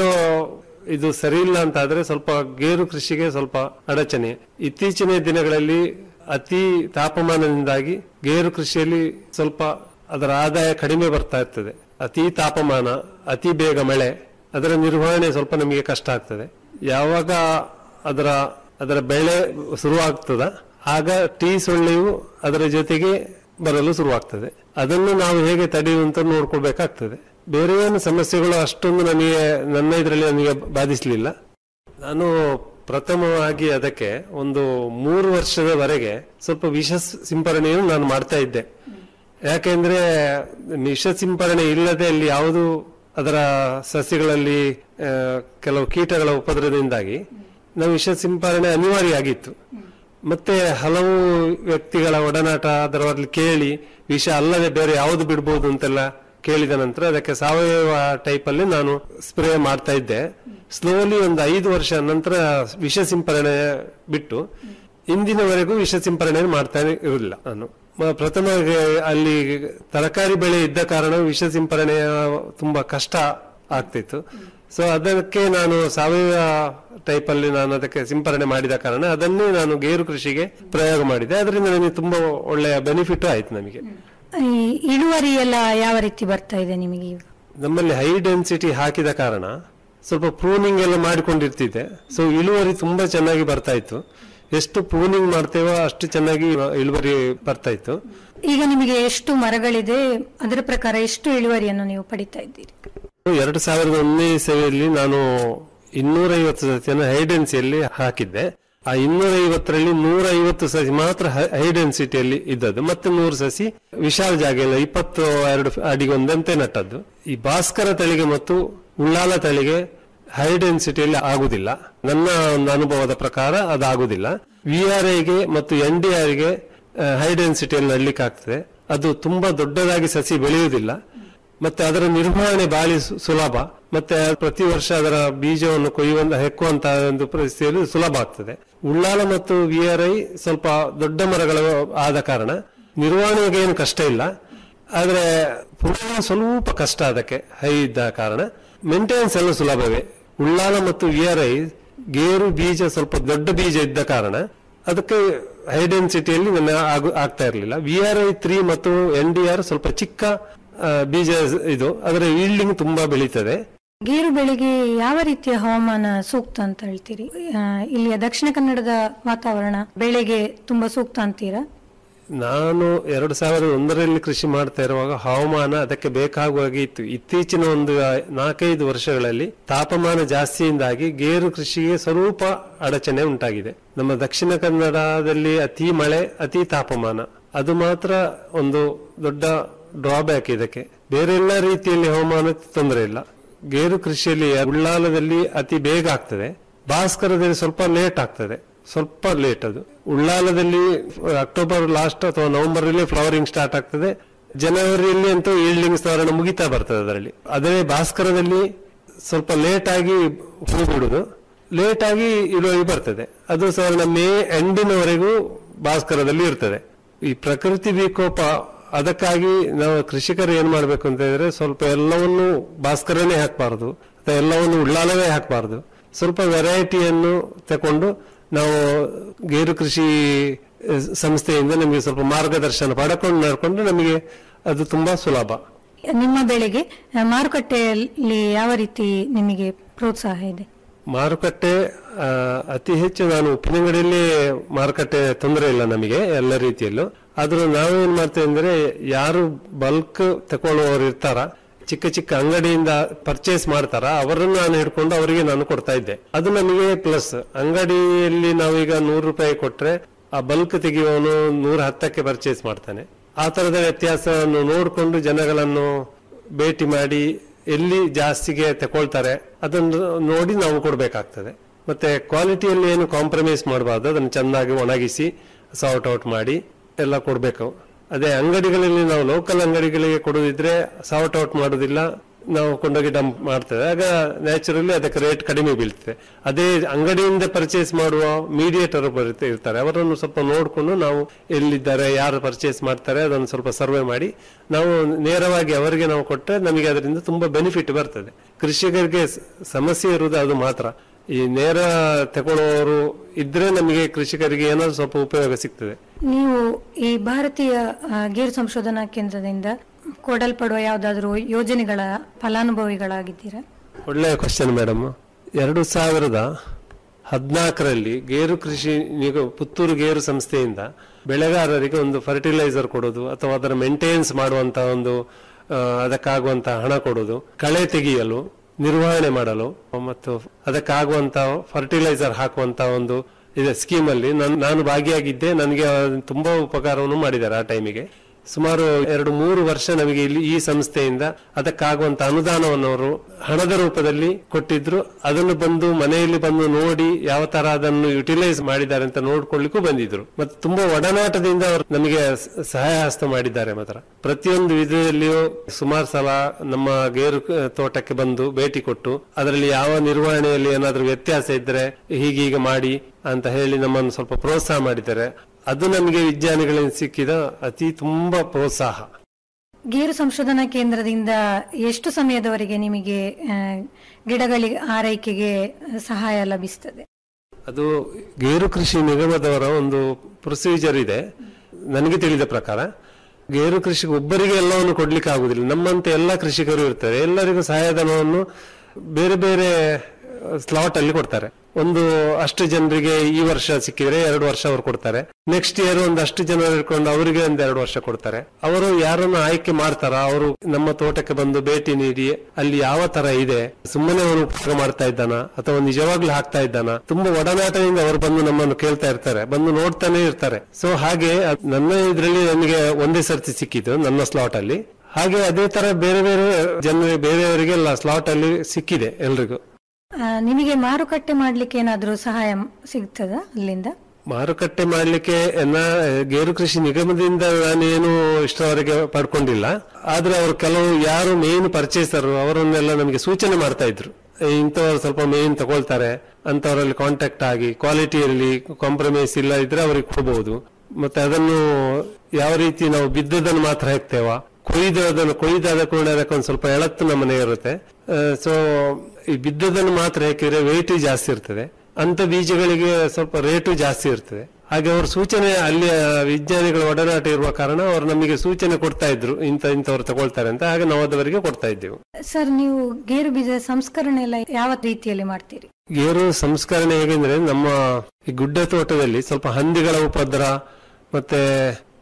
ಇದು ಸರಿ ಇಲ್ಲ ಅಂತ ಆದ್ರೆ ಸ್ವಲ್ಪ ಗೇರು ಕೃಷಿಗೆ ಸ್ವಲ್ಪ ಅಡಚಣೆ ಇತ್ತೀಚಿನ ದಿನಗಳಲ್ಲಿ ಅತಿ ತಾಪಮಾನದಿಂದಾಗಿ ಗೇರು ಕೃಷಿಯಲ್ಲಿ ಸ್ವಲ್ಪ ಅದರ ಆದಾಯ ಕಡಿಮೆ ಬರ್ತಾ ಇರ್ತದೆ ಅತಿ ತಾಪಮಾನ ಅತಿ ಬೇಗ ಮಳೆ ಅದರ ನಿರ್ವಹಣೆ ಸ್ವಲ್ಪ ನಮಗೆ ಕಷ್ಟ ಆಗ್ತದೆ ಯಾವಾಗ ಅದರ ಅದರ ಬೆಳೆ ಶುರುವಾಗ್ತದ ಆಗ ಟೀ ಸೊಳ್ಳೆಯು ಅದರ ಜೊತೆಗೆ ಬರಲು ಶುರುವಾಗ್ತದೆ ಅದನ್ನು ನಾವು ಹೇಗೆ ತಡೆಯುವಂತ ನೋಡ್ಕೊಳ್ಬೇಕಾಗ್ತದೆ ಬೇರೆ ಏನು ಸಮಸ್ಯೆಗಳು ಅಷ್ಟೊಂದು ನನಗೆ ನನ್ನ ಇದರಲ್ಲಿ ನನಗೆ ಬಾಧಿಸಲಿಲ್ಲ ನಾನು ಪ್ರಥಮವಾಗಿ ಅದಕ್ಕೆ ಒಂದು ಮೂರು ವರ್ಷದವರೆಗೆ ಸ್ವಲ್ಪ ವಿಷ ಸಿಂಪರಣೆಯನ್ನು ನಾನು ಮಾಡ್ತಾ ಇದ್ದೆ ಯಾಕೆಂದ್ರೆ ವಿಷ ಸಿಂಪರಣೆ ಇಲ್ಲದೆ ಅಲ್ಲಿ ಯಾವುದು ಅದರ ಸಸ್ಯಗಳಲ್ಲಿ ಆ, ಕೆಲವು ಕೀಟಗಳ ಉಪದ್ರವದಿಂದಾಗಿ ನಾವು ವಿಷ ಸಿಂಪರಣೆ ಅನಿವಾರ್ಯ ಆಗಿತ್ತು ಮತ್ತೆ ಹಲವು ವ್ಯಕ್ತಿಗಳ ಒಡನಾಟ ಅದರಲ್ಲಿ ಕೇಳಿ ವಿಷ ಅಲ್ಲದೆ ಬೇರೆ ಯಾವುದು ಬಿಡ್ಬೋದು ಅಂತೆಲ್ಲ ಕೇಳಿದ ನಂತರ ಅದಕ್ಕೆ ಸಾವಯವ ಟೈಪ್ ಅಲ್ಲಿ ನಾನು ಸ್ಪ್ರೇ ಮಾಡ್ತಾ ಇದ್ದೆ ಸ್ಲೋಲಿ ಒಂದು ಐದು ವರ್ಷ ನಂತರ ವಿಷ ಸಿಂಪರಣೆ ಬಿಟ್ಟು ಇಂದಿನವರೆಗೂ ವಿಷ ಸಿಂಪರಣೆ ಮಾಡ್ತಾನೆ ಇರಲಿಲ್ಲ ನಾನು ಮ- ಪ್ರಥಮ ಅಲ್ಲಿ ತರಕಾರಿ ಬೆಳೆ ಇದ್ದ ಕಾರಣ ವಿಷ ಸಿಂಪರಣೆಯ ತುಂಬಾ ಕಷ್ಟ ಆಗ್ತಿತ್ತು ಸೊ ಅದಕ್ಕೆ ನಾನು ಸಾವಯವ ಟೈಪ್ ಅಲ್ಲಿ ನಾನು ಅದಕ್ಕೆ ಸಿಂಪರಣೆ ಮಾಡಿದ ಕಾರಣ ಅದನ್ನೇ ನಾನು ಗೇರು ಕೃಷಿಗೆ ಪ್ರಯೋಗ ಮಾಡಿದೆ ಅದರಿಂದ ನನಗೆ ತುಂಬಾ ಒಳ್ಳೆಯ ಬೆನಿಫಿಟ್ ಆಯ್ತು ನಮಗೆ ಈ ಇಳುವರಿ ಎಲ್ಲ ಯಾವ ರೀತಿ ಬರ್ತಾ ಇದೆ ನಿಮಗೆ ಈಗ ನಮ್ಮಲ್ಲಿ ಹೈ ಡೆನ್ಸಿಟಿ ಹಾಕಿದ ಕಾರಣ ಸ್ವಲ್ಪ ಪ್ರೂನಿಂಗ್ ಎಲ್ಲ ಮಾಡಿಕೊಂಡಿರ್ತಿದ್ದೆ ಸೊ ಇಳುವರಿ ತುಂಬಾ ಚೆನ್ನಾಗಿ ಬರ್ತಾ ಇತ್ತು ಎಷ್ಟು ಪ್ರೂನಿಂಗ್ ಮಾಡ್ತೇವೋ ಅಷ್ಟು ಚೆನ್ನಾಗಿ ಇಳುವರಿ ಬರ್ತಾ ಇತ್ತು ಈಗ ನಿಮಗೆ ಎಷ್ಟು ಮರಗಳಿದೆ ಅದರ ಪ್ರಕಾರ ಎಷ್ಟು ಇಳುವರಿಯನ್ನು ನೀವು ಪಡಿತಾ ಇದ್ದೀರಿ ಎರಡು ಸಾವಿರದ ಒಂದನೇ ಇಸವಿಯಲ್ಲಿ ನಾನು ಇನ್ನೂರೈವತ್ತು ಸಸಿಯನ್ನು ಹೈಡೆನ್ಸಿಯಲ್ಲಿ ಹಾಕಿದ್ದೆ ಆ ಇನ್ನೂರ ಐವತ್ತರಲ್ಲಿ ನೂರ ಐವತ್ತು ಸಸಿ ಮಾತ್ರ ಹೈ ಡೆನ್ಸಿಟಿಯಲ್ಲಿ ಇದ್ದದ್ದು ಮತ್ತೆ ನೂರು ಸಸಿ ವಿಶಾಲ ಜಾಗ ಇಪ್ಪತ್ತು ಎರಡು ಅಡಿಗೆ ಒಂದಂತೆ ನಟ್ಟದ್ದು ಈ ಭಾಸ್ಕರ ತಳಿಗೆ ಮತ್ತು ಉಳ್ಳಾಲ ತಳಿಗೆ ಹೈ ಡೆನ್ಸಿಟಿಯಲ್ಲಿ ಆಗುದಿಲ್ಲ ನನ್ನ ಒಂದು ಅನುಭವದ ಪ್ರಕಾರ ಅದಾಗುದಿಲ್ಲ ವಿ ಆರ್ ಐಗೆ ಮತ್ತು ಎನ್ ಡಿ ಆರ್ಗೆ ಹೈ ಡೆನ್ಸಿಟಿಯಲ್ಲಿ ನಡ್ಲಿಕ್ಕೆ ಆಗ್ತದೆ ಅದು ತುಂಬಾ ದೊಡ್ಡದಾಗಿ ಸಸಿ ಬೆಳೆಯುವುದಿಲ್ಲ ಮತ್ತೆ ಅದರ ನಿರ್ವಹಣೆ ಬಾಳಿ ಸು- ಸುಲಭ ಮತ್ತೆ ಪ್ರತಿ ವರ್ಷ ಅದರ ಬೀಜವನ್ನು ಕೊಯ್ಯುವಂತ ಹೆಕ್ಕುವಂತಹ ಒಂದು ಪರಿಸ್ಥಿತಿಯಲ್ಲಿ ಸುಲಭ ಆಗ್ತದೆ ಉಳ್ಳಾಲ ಮತ್ತು ವಿ ಆರ್ ಐ ಸ್ವಲ್ಪ ದೊಡ್ಡ ಮರಗಳು ಆದ ಕಾರಣ ನಿರ್ವಹಣೆಗೆ ಏನು ಕಷ್ಟ ಇಲ್ಲ ಆದ್ರೆ ಪುನಃ ಸ್ವಲ್ಪ ಕಷ್ಟ ಅದಕ್ಕೆ ಹೈ ಇದ್ದ ಕಾರಣ ಮೇಂಟೆನೆನ್ಸ್ ಎಲ್ಲ ಸುಲಭವೇ ಉಳ್ಳಾಲ ಮತ್ತು ವಿ ಆರ್ ಐ ಗೇರು ಬೀಜ ಸ್ವಲ್ಪ ದೊಡ್ಡ ಬೀಜ ಇದ್ದ ಕಾರಣ ಅದಕ್ಕೆ ಹೈ ಡೆನ್ಸಿಟಿಯಲ್ಲಿ ನನ್ನ ಆಗು- ಆಗ್ತಾ ಇರಲಿಲ್ಲ ವಿ ಆರ್ ಐ ತ್ರೀ ಮತ್ತು ಎನ್ ಡಿ ಆರ್ ಸ್ವಲ್ಪ ಚಿಕ್ಕ ಆ, ಬೀಜ ಇದು ಅದರ ಈಲ್ಡಿಂಗ್ ತುಂಬಾ ಬೆಳೀತದೆ ಗೇರು ಬೆಳೆಗೆ ಯಾವ ರೀತಿಯ ಹವಾಮಾನ ಸೂಕ್ತ ಅಂತ ಹೇಳ್ತೀರಿ ಆ, ಇಲ್ಲಿಯ ದಕ್ಷಿಣ ಕನ್ನಡದ ವಾತಾವರಣ ಬೆಳೆಗೆ ತುಂಬಾ ಸೂಕ್ತ ಅಂತೀರಾ ನಾನು ಎರಡು ಸಾವಿರದ ಒಂದರಲ್ಲಿ ಕೃಷಿ ಮಾಡ್ತಾ ಇರುವಾಗ ಹವಾಮಾನ ಅದಕ್ಕೆ ಬೇಕಾಗುವಾಗೆ ಇತ್ತು ಇತ್ತೀಚಿನ ಒಂದು ನಾಲ್ಕೈದು ವರ್ಷಗಳಲ್ಲಿ ತಾಪಮಾನ ಜಾಸ್ತಿಯಿಂದಾಗಿ ಗೇರು ಕೃಷಿಗೆ ಸ್ವಲ್ಪ ಅಡಚಣೆ ಉಂಟಾಗಿದೆ ನಮ್ಮ ದಕ್ಷಿಣ ಕನ್ನಡದಲ್ಲಿ ಅತಿ ಮಳೆ ಅತಿ ತಾಪಮಾನ ಅದು ಮಾತ್ರ ಒಂದು ದೊಡ್ಡ ಡ್ರಾಬ್ಯಾಕ್ ಇದಕ್ಕೆ ಬೇರೆ ಎಲ್ಲ ರೀತಿಯಲ್ಲಿ ಹವಾಮಾನ ತೊಂದರೆ ಇಲ್ಲ ಗೇರು ಕೃಷಿಯಲ್ಲಿ ಉಳ್ಳಾಲದಲ್ಲಿ ಅತಿ ಬೇಗ ಆಗ್ತದೆ ಭಾಸ್ಕರದಲ್ಲಿ ಸ್ವಲ್ಪ ಲೇಟ್ ಆಗ್ತದೆ ಸ್ವಲ್ಪ ಲೇಟ್ ಅದು ಉಳ್ಳಾಲದಲ್ಲಿ ಅಕ್ಟೋಬರ್ ಲಾಸ್ಟ್ ಅಥವಾ ನವೆಂಬರ್ ಅಲ್ಲಿ ಫ್ಲವರಿಂಗ್ ಸ್ಟಾರ್ಟ್ ಆಗ್ತದೆ ಜನವರಿಯಲ್ಲಿ ಅಂತೂ ಈಲ್ಡಿಂಗ್ ಸ್ತರಣ ಮುಗಿತಾ ಬರ್ತದೆ ಅದರಲ್ಲಿ ಅದೇ ಭಾಸ್ಕರದಲ್ಲಿ ಸ್ವಲ್ಪ ಲೇಟ್ ಆಗಿ ಹೂ ಬಿಡುದು ಲೇಟ್ ಆಗಿ ಇಳುವರಿ ಬರ್ತದೆ ಅದು ಸಾಧಾರಣ ಮೇ ಎಂಡಿನವರೆಗೂ ಭಾಸ್ಕರದಲ್ಲಿ ಇರ್ತದೆ ಈ ಪ್ರಕೃತಿ ವಿಕೋಪ ಅದಕ್ಕಾಗಿ ನಾವು ಕೃಷಿಕರು ಏನ್ ಮಾಡ್ಬೇಕು ಅಂತ ಹೇಳಿದ್ರೆ ಸ್ವಲ್ಪ ಎಲ್ಲವನ್ನು ಭಾಸ್ಕರನೇ ಹಾಕಬಾರದು ಅಥವಾ ಎಲ್ಲವನ್ನು ಉಳ್ಳಾಲವೇ ಹಾಕಬಾರದು ಸ್ವಲ್ಪ ವೆರೈಟಿಯನ್ನು ತಕೊಂಡು ನಾವು ಗೇರು ಕೃಷಿ ಅಹ್, ಸಂಸ್ಥೆಯಿಂದ ನಮಗೆ ಸ್ವಲ್ಪ ಮಾರ್ಗದರ್ಶನ ಪಡ್ಕೊಂಡು ನಡ್ಕೊಂಡು ನಮಗೆ ಅದು ತುಂಬಾ ಸುಲಭ ನಿಮ್ಮ ಬೆಳೆಗೆ ಆ, ಮಾರುಕಟ್ಟೆಯಲ್ಲಿ ಯಾವ ರೀತಿ ನಿಮಗೆ ಪ್ರೋತ್ಸಾಹ ಇದೆ ಮಾರುಕಟ್ಟೆ ಆ, ಅತಿ ಹೆಚ್ಚು ನಾನು ಉಪ್ಪಿನಂಗಡಿಯಲ್ಲಿ ಮಾರುಕಟ್ಟೆ ತೊಂದರೆ ಇಲ್ಲ ನಮಗೆ ಎಲ್ಲ ರೀತಿಯಲ್ಲೂ ಆದ್ರೂ ನಾವೇನ್ ಮಾಡ್ತೇವೆ ಅಂದ್ರೆ ಯಾರು ಬಲ್ಕ್ ತಗೊಳ್ಳುವವರು ಇರ್ತಾರ ಚಿಕ್ಕ ಚಿಕ್ಕ ಅಂಗಡಿಯಿಂದ ಪರ್ಚೇಸ್ ಮಾಡ್ತಾರ ಅವರನ್ನು ನಾನು ಹಿಡ್ಕೊಂಡು ಅವರಿಗೆ ನಾನು ಕೊಡ್ತಾ ಇದ್ದೆ ಅದು ನಮಗೆ ಪ್ಲಸ್ ಅಂಗಡಿಯಲ್ಲಿ ನಾವೀಗ ನೂರು ರೂಪಾಯಿ ಕೊಟ್ರೆ ಆ ಬಲ್ಕ್ ತೆಗೆಯುವವನು ನೂರ ಹತ್ತಕ್ಕೆ ಪರ್ಚೇಸ್ ಮಾಡ್ತಾನೆ ಆ ತರದ ವ್ಯತ್ಯಾಸವನ್ನು ನೋಡಿಕೊಂಡು ಜನಗಳನ್ನು ಭೇಟಿ ಮಾಡಿ ಎಲ್ಲಿ ಜಾಸ್ತಿಗೆ ತಗೊಳ್ತಾರೆ ಅದನ್ನು ನೋಡಿ ನಾವು ಕೊಡಬೇಕಾಗ್ತದೆ ಮತ್ತೆ ಕ್ವಾಲಿಟಿಯಲ್ಲಿ ಏನು ಕಾಂಪ್ರಮೈಸ್ ಮಾಡಬಾರ್ದು ಅದನ್ನು ಚೆನ್ನಾಗಿ ಒಣಗಿಸಿ ಸಾರ್ಟ್ ಔಟ್ ಮಾಡಿ ಎಲ್ಲ ಕೊಡಬೇಕು ಅದೇ ಅಂಗಡಿಗಳಲ್ಲಿ ನಾವು ಲೋಕಲ್ ಅಂಗಡಿಗಳಿಗೆ ಕೊಡೋದಿದ್ರೆ ಸಾರ್ಟ್ ಔಟ್ ಮಾಡೋದಿಲ್ಲ ನಾವು ಕೊಂಡೋಗಿ ಡಂಪ್ ಮಾಡ್ತೇವೆ ಆಗ ನ್ಯಾಚುರಲಿ ಅದಕ್ಕೆ ರೇಟ್ ಕಡಿಮೆ ಬೀಳ್ತದೆ ಅದೇ ಅಂಗಡಿಯಿಂದ ಪರ್ಚೇಸ್ ಮಾಡುವ ಮೀಡಿಯೇಟರ್ ಬರುತ್ತೆ ಇರ್ತಾರೆ ಅವರನ್ನು ಸ್ವಲ್ಪ ನೋಡಿಕೊಂಡು ನಾವು ಎಲ್ಲಿದ್ದಾರೆ ಯಾರು ಪರ್ಚೇಸ್ ಮಾಡ್ತಾರೆ ಅದನ್ನು ಸ್ವಲ್ಪ ಸರ್ವೆ ಮಾಡಿ ನಾವು ನೇರವಾಗಿ ಅವರಿಗೆ ನಾವು ಕೊಟ್ಟರೆ ನಮಗೆ ಅದರಿಂದ ತುಂಬಾ ಬೆನಿಫಿಟ್ ಬರ್ತದೆ ಕೃಷಿಕರಿಗೆ ಸ- ಸಮಸ್ಯೆ ಇರುವುದು ಅದು ಮಾತ್ರ ಈ ನೇರ ತಗೊಳ್ಳುವವರು ಇದ್ರೆ ನಮಗೆ ಕೃಷಿಕರಿಗೆ ಏನಾದ್ರು ಸ್ವಲ್ಪ ಉಪಯೋಗ ಸಿಗ್ತದೆ ನೀವು ಈ ಭಾರತೀಯ ಆ, ಗೇರು ಸಂಶೋಧನಾ ಕೇಂದ್ರದಿಂದ ಕೊಡಲ್ಪಡುವ ಯಾವುದಾದ್ರೂ ಯೋಜನೆಗಳ ಫಲಾನುಭವಿಗಳಾಗಿದ್ದೀರಾ ಒಳ್ಳೆಯ ಕ್ವಶನ್ ಮೇಡಮ್ ಎರಡು ಸಾವಿರದ ಹದಿನಾಲ್ಕರಲ್ಲಿ ಗೇರು ಕೃಷಿ ನಿಗ ಪುತ್ತೂರು ಗೇರು ಸಂಸ್ಥೆಯಿಂದ ಬೆಳೆಗಾರರಿಗೆ ಒಂದು ಫರ್ಟಿಲೈಸರ್ ಕೊಡೋದು ಅಥವಾ ಅದರ ಮೇಂಟೆನೆನ್ಸ್ ಮಾಡುವಂತ ಒಂದು ಆ, ಅದಕ್ಕಾಗುವಂತ ಹಣ ಕೊಡೋದು ಕಳೆ ತೆಗೆಯಲು ನಿರ್ವಹಣೆ ಮಾಡಲು ಮತ್ತು ಅದಕ್ಕಾಗುವಂತ ಫರ್ಟಿಲೈಸರ್ ಹಾಕುವಂತ ಒಂದು ಇದೆ ಸ್ಕೀಮ್ ಅಲ್ಲಿ ನಾನು ನಾನು ಭಾಗಿಯಾಗಿದ್ದೆ ನನಗೆ ಅದು ತುಂಬಾ ಉಪಕಾರವನ್ನು ಮಾಡಿದ್ದಾರೆ ಆ ಟೈಮಿಗೆ ಸುಮಾರು ಎರಡು ಮೂರು ವರ್ಷ ನಮಗೆ ಇಲ್ಲಿ ಈ ಸಂಸ್ಥೆಯಿಂದ ಅದಕ್ಕಾಗುವಂತ ಅನುದಾನವನ್ನು ಅವರು ಹಣದ ರೂಪದಲ್ಲಿ ಕೊಟ್ಟಿದ್ರು ಅದನ್ನು ಬಂದು ಮನೆಯಲ್ಲಿ ಬಂದು ನೋಡಿ ಯಾವ ತರ ಅದನ್ನು ಯುಟಿಲೈಸ್ ಮಾಡಿದ್ದಾರೆ ಅಂತ ನೋಡ್ಕೊಳ್ಳಿಕ್ಕೂ ಬಂದಿದ್ರು ಮತ್ತೆ ತುಂಬಾ ಒಡನಾಟದಿಂದ ಅವರು ನಮಗೆ ಸ- ಸಹಾಯ ಹಸ್ತ ಮಾಡಿದ್ದಾರೆ ಮಾತ್ರ ಪ್ರತಿಯೊಂದು ವಿಧದಲ್ಲಿಯೂ ಸುಮಾರು ಸಲ ನಮ್ಮ ಗೇರು ಕ- ತೋಟಕ್ಕೆ ಬಂದು ಭೇಟಿ ಕೊಟ್ಟು ಅದರಲ್ಲಿ ಯಾವ ನಿರ್ವಹಣೆಯಲ್ಲಿ ಏನಾದ್ರೂ ವ್ಯತ್ಯಾಸ ಇದ್ರೆ ಹೀಗೀಗೆ ಮಾಡಿ ಅಂತ ಹೇಳಿ ನಮ್ಮನ್ನು ಸ್ವಲ್ಪ ಪ್ರೋತ್ಸಾಹ ಮಾಡಿದ್ದಾರೆ ಅದು ನಮಗೆ ವಿಜ್ಞಾನಿಗಳಿಂದ ಸಿಕ್ಕಿದ ಅತಿ ತುಂಬಾ ಪ್ರೋತ್ಸಾಹ ಗೇರು ಸಂಶೋಧನಾ ಕೇಂದ್ರದಿಂದ ಎಷ್ಟು ಸಮಯದವರೆಗೆ ನಿಮಗೆ ಆ, ಗಿಡಗಳಿಗೆ ಆರೈಕೆಗೆ ಸಹಾಯ ಲಭಿಸ್ತದೆ ಅದು ಗೇರು ಕೃಷಿ ನಿಗಮದವರ ಒಂದು ಪ್ರೊಸೀಜರ್ ಇದೆ ನನಗೆ ತಿಳಿದ ಪ್ರಕಾರ ಗೇರು ಕೃಷಿಗೆ ಒಬ್ಬರಿಗೆ ಎಲ್ಲವನ್ನು ಕೊಡ್ಲಿಕ್ಕೆ ಆಗುದಿಲ್ಲ ನಮ್ಮಂತೆ ಎಲ್ಲ ಕೃಷಿಕರು ಇರ್ತಾರೆ ಎಲ್ಲರಿಗೂ ಸಹಾಯಧನವನ್ನು ಬೇರೆ ಬೇರೆ ಸ್ಲಾಟ್ ಅಲ್ಲಿ ಕೊಡ್ತಾರೆ ಒಂದು ಅಷ್ಟು ಜನರಿಗೆ ಈ ವರ್ಷ ಸಿಕ್ಕಿದ್ರೆ ಎರಡು ವರ್ಷ ಅವರು ಕೊಡ್ತಾರೆ ನೆಕ್ಸ್ಟ್ ಇಯರ್ ಒಂದು ಅಷ್ಟು ಜನ ಇಟ್ಕೊಂಡು ಅವರಿಗೆ ಒಂದು ಎರಡು ವರ್ಷ ಕೊಡ್ತಾರೆ ಅವರು ಯಾರನ್ನು ಆಯ್ಕೆ ಮಾಡ್ತಾರ ಅವರು ನಮ್ಮ ತೋಟಕ್ಕೆ ಬಂದು ಭೇಟಿ ನೀಡಿ ಅಲ್ಲಿ ಯಾವ ತರ ಇದೆ ಸುಮ್ಮನೆ ಅವನು ಉಪಯೋಗ ಮಾಡ್ತಾ ಇದ್ದಾನ ಅಥವಾ ನಿಜವಾಗ್ಲೂ ಹಾಕ್ತಾ ಇದ್ದಾನ ತುಂಬಾ ಒಡನಾಟದಿಂದ ಅವರು ಬಂದು ನಮ್ಮನ್ನು ಕೇಳ್ತಾ ಇರ್ತಾರೆ ಬಂದು ನೋಡ್ತಾನೆ ಇರ್ತಾರೆ ಸೊ ಹಾಗೆ ಅದ್ ನನ್ನ ಇದ್ರಲ್ಲಿ ನನಗೆ ಒಂದೇ ಸರ್ತಿ ಸಿಕ್ಕಿದ್ದು ನನ್ನ ಸ್ಲಾಟ್ ಅಲ್ಲಿ ಹಾಗೆ ಅದೇ ತರ ಬೇರೆ ಬೇರೆ ಜನ ಬೇರೆಯವರಿಗೆಲ್ಲ ಸ್ಲಾಟ್ ಅಲ್ಲಿ ಸಿಕ್ಕಿದೆ ಎಲ್ರಿಗೂ ಆ, ನಿಮಗೆ ಮಾರುಕಟ್ಟೆ ಮಾಡ್ಲಿಕ್ಕೆ ಏನಾದ್ರೂ ಸಹಾಯ ಸಿಗ್ತದ ಅಲ್ಲಿಂದ ಮಾರುಕಟ್ಟೆ ಮಾಡ್ಲಿಕ್ಕೆ ಎನ್ನ ಗೇರು ಕೃಷಿ ನಿಗಮದಿಂದ ನಾನೇನು ಇಷ್ಟವರೆಗೆ ಪಡ್ಕೊಂಡಿಲ್ಲ ಆದ್ರೆ ಅವರು ಕೆಲವು ಯಾರು ಮೇನ್ ಪರ್ಚೇಸರ್ ಅವರನ್ನೆಲ್ಲ ನಮಗೆ ಸೂಚನೆ ಮಾಡ್ತಾ ಇದ್ರು ಇಂಥವ್ರು ಸ್ವಲ್ಪ ಮೇನ್ ತಗೊಳ್ತಾರೆ ಅಂತವರಲ್ಲಿ ಕಾಂಟ್ಯಾಕ್ಟ್ ಆಗಿ ಕ್ವಾಲಿಟಿಯಲ್ಲಿ ಕಾಂಪ್ರಮೈಸ್ ಇಲ್ಲ ಇದ್ರೆ ಅವ್ರಿಗೆ ಕೊಡಬಹುದು ಮತ್ತೆ ಅದನ್ನು ಯಾವ ರೀತಿ ನಾವು ಬಿದ್ದದನ್ನು ಮಾತ್ರ ಹಾಕ್ತೇವ ಕೊಯ್ದು ಅದನ್ನು ಕೊಯ್ದಾದ ಕೂಡ ಅದಕ್ಕೊಂದು ಸ್ವಲ್ಪ ಎಳತ್ತು ನಮ್ಮನೆ ಇರುತ್ತೆ ಸೊ ಈ ಬಿದ್ದದನ್ನು ಮಾತ್ರ ಹಾಕಿದ್ರೆ ವೆಯ್ಟ್ ಜಾಸ್ತಿ ಇರ್ತದೆ ಅಂತ ಬೀಜಗಳಿಗೆ ಸ್ವಲ್ಪ ರೇಟು ಜಾಸ್ತಿ ಇರ್ತದೆ ಹಾಗೆ ಅವರು ಸೂಚನೆ ಅಲ್ಲಿಯ ವಿಜ್ಞಾನಿಗಳ ಒಡನಾಟ ಇರುವ ಕಾರಣ ಅವರು ನಮಗೆ ಸೂಚನೆ ಕೊಡ್ತಾ ಇದ್ರು ಇಂಥ ಇಂಥವ್ರು ತಗೊಳ್ತಾರೆ ಅಂತ ಹಾಗೆ ನಾವು ಅದವರಿಗೆ ಕೊಡ್ತಾ ಇದ್ದೆವು ಸರ್ ನೀವು ಗೇರು ಬೀಜ ಸಂಸ್ಕರಣೆ ಎಲ್ಲ ಯಾವ ರೀತಿಯಲ್ಲಿ ಮಾಡ್ತೀರಿ ಗೇರು ಸಂಸ್ಕರಣೆ ಹೇಗೆಂದ್ರೆ ನಮ್ಮ ಈ ಗುಡ್ಡ ತೋಟದಲ್ಲಿ ಸ್ವಲ್ಪ ಹಂದಿಗಳ ಉಪದ್ರ ಮತ್ತೆ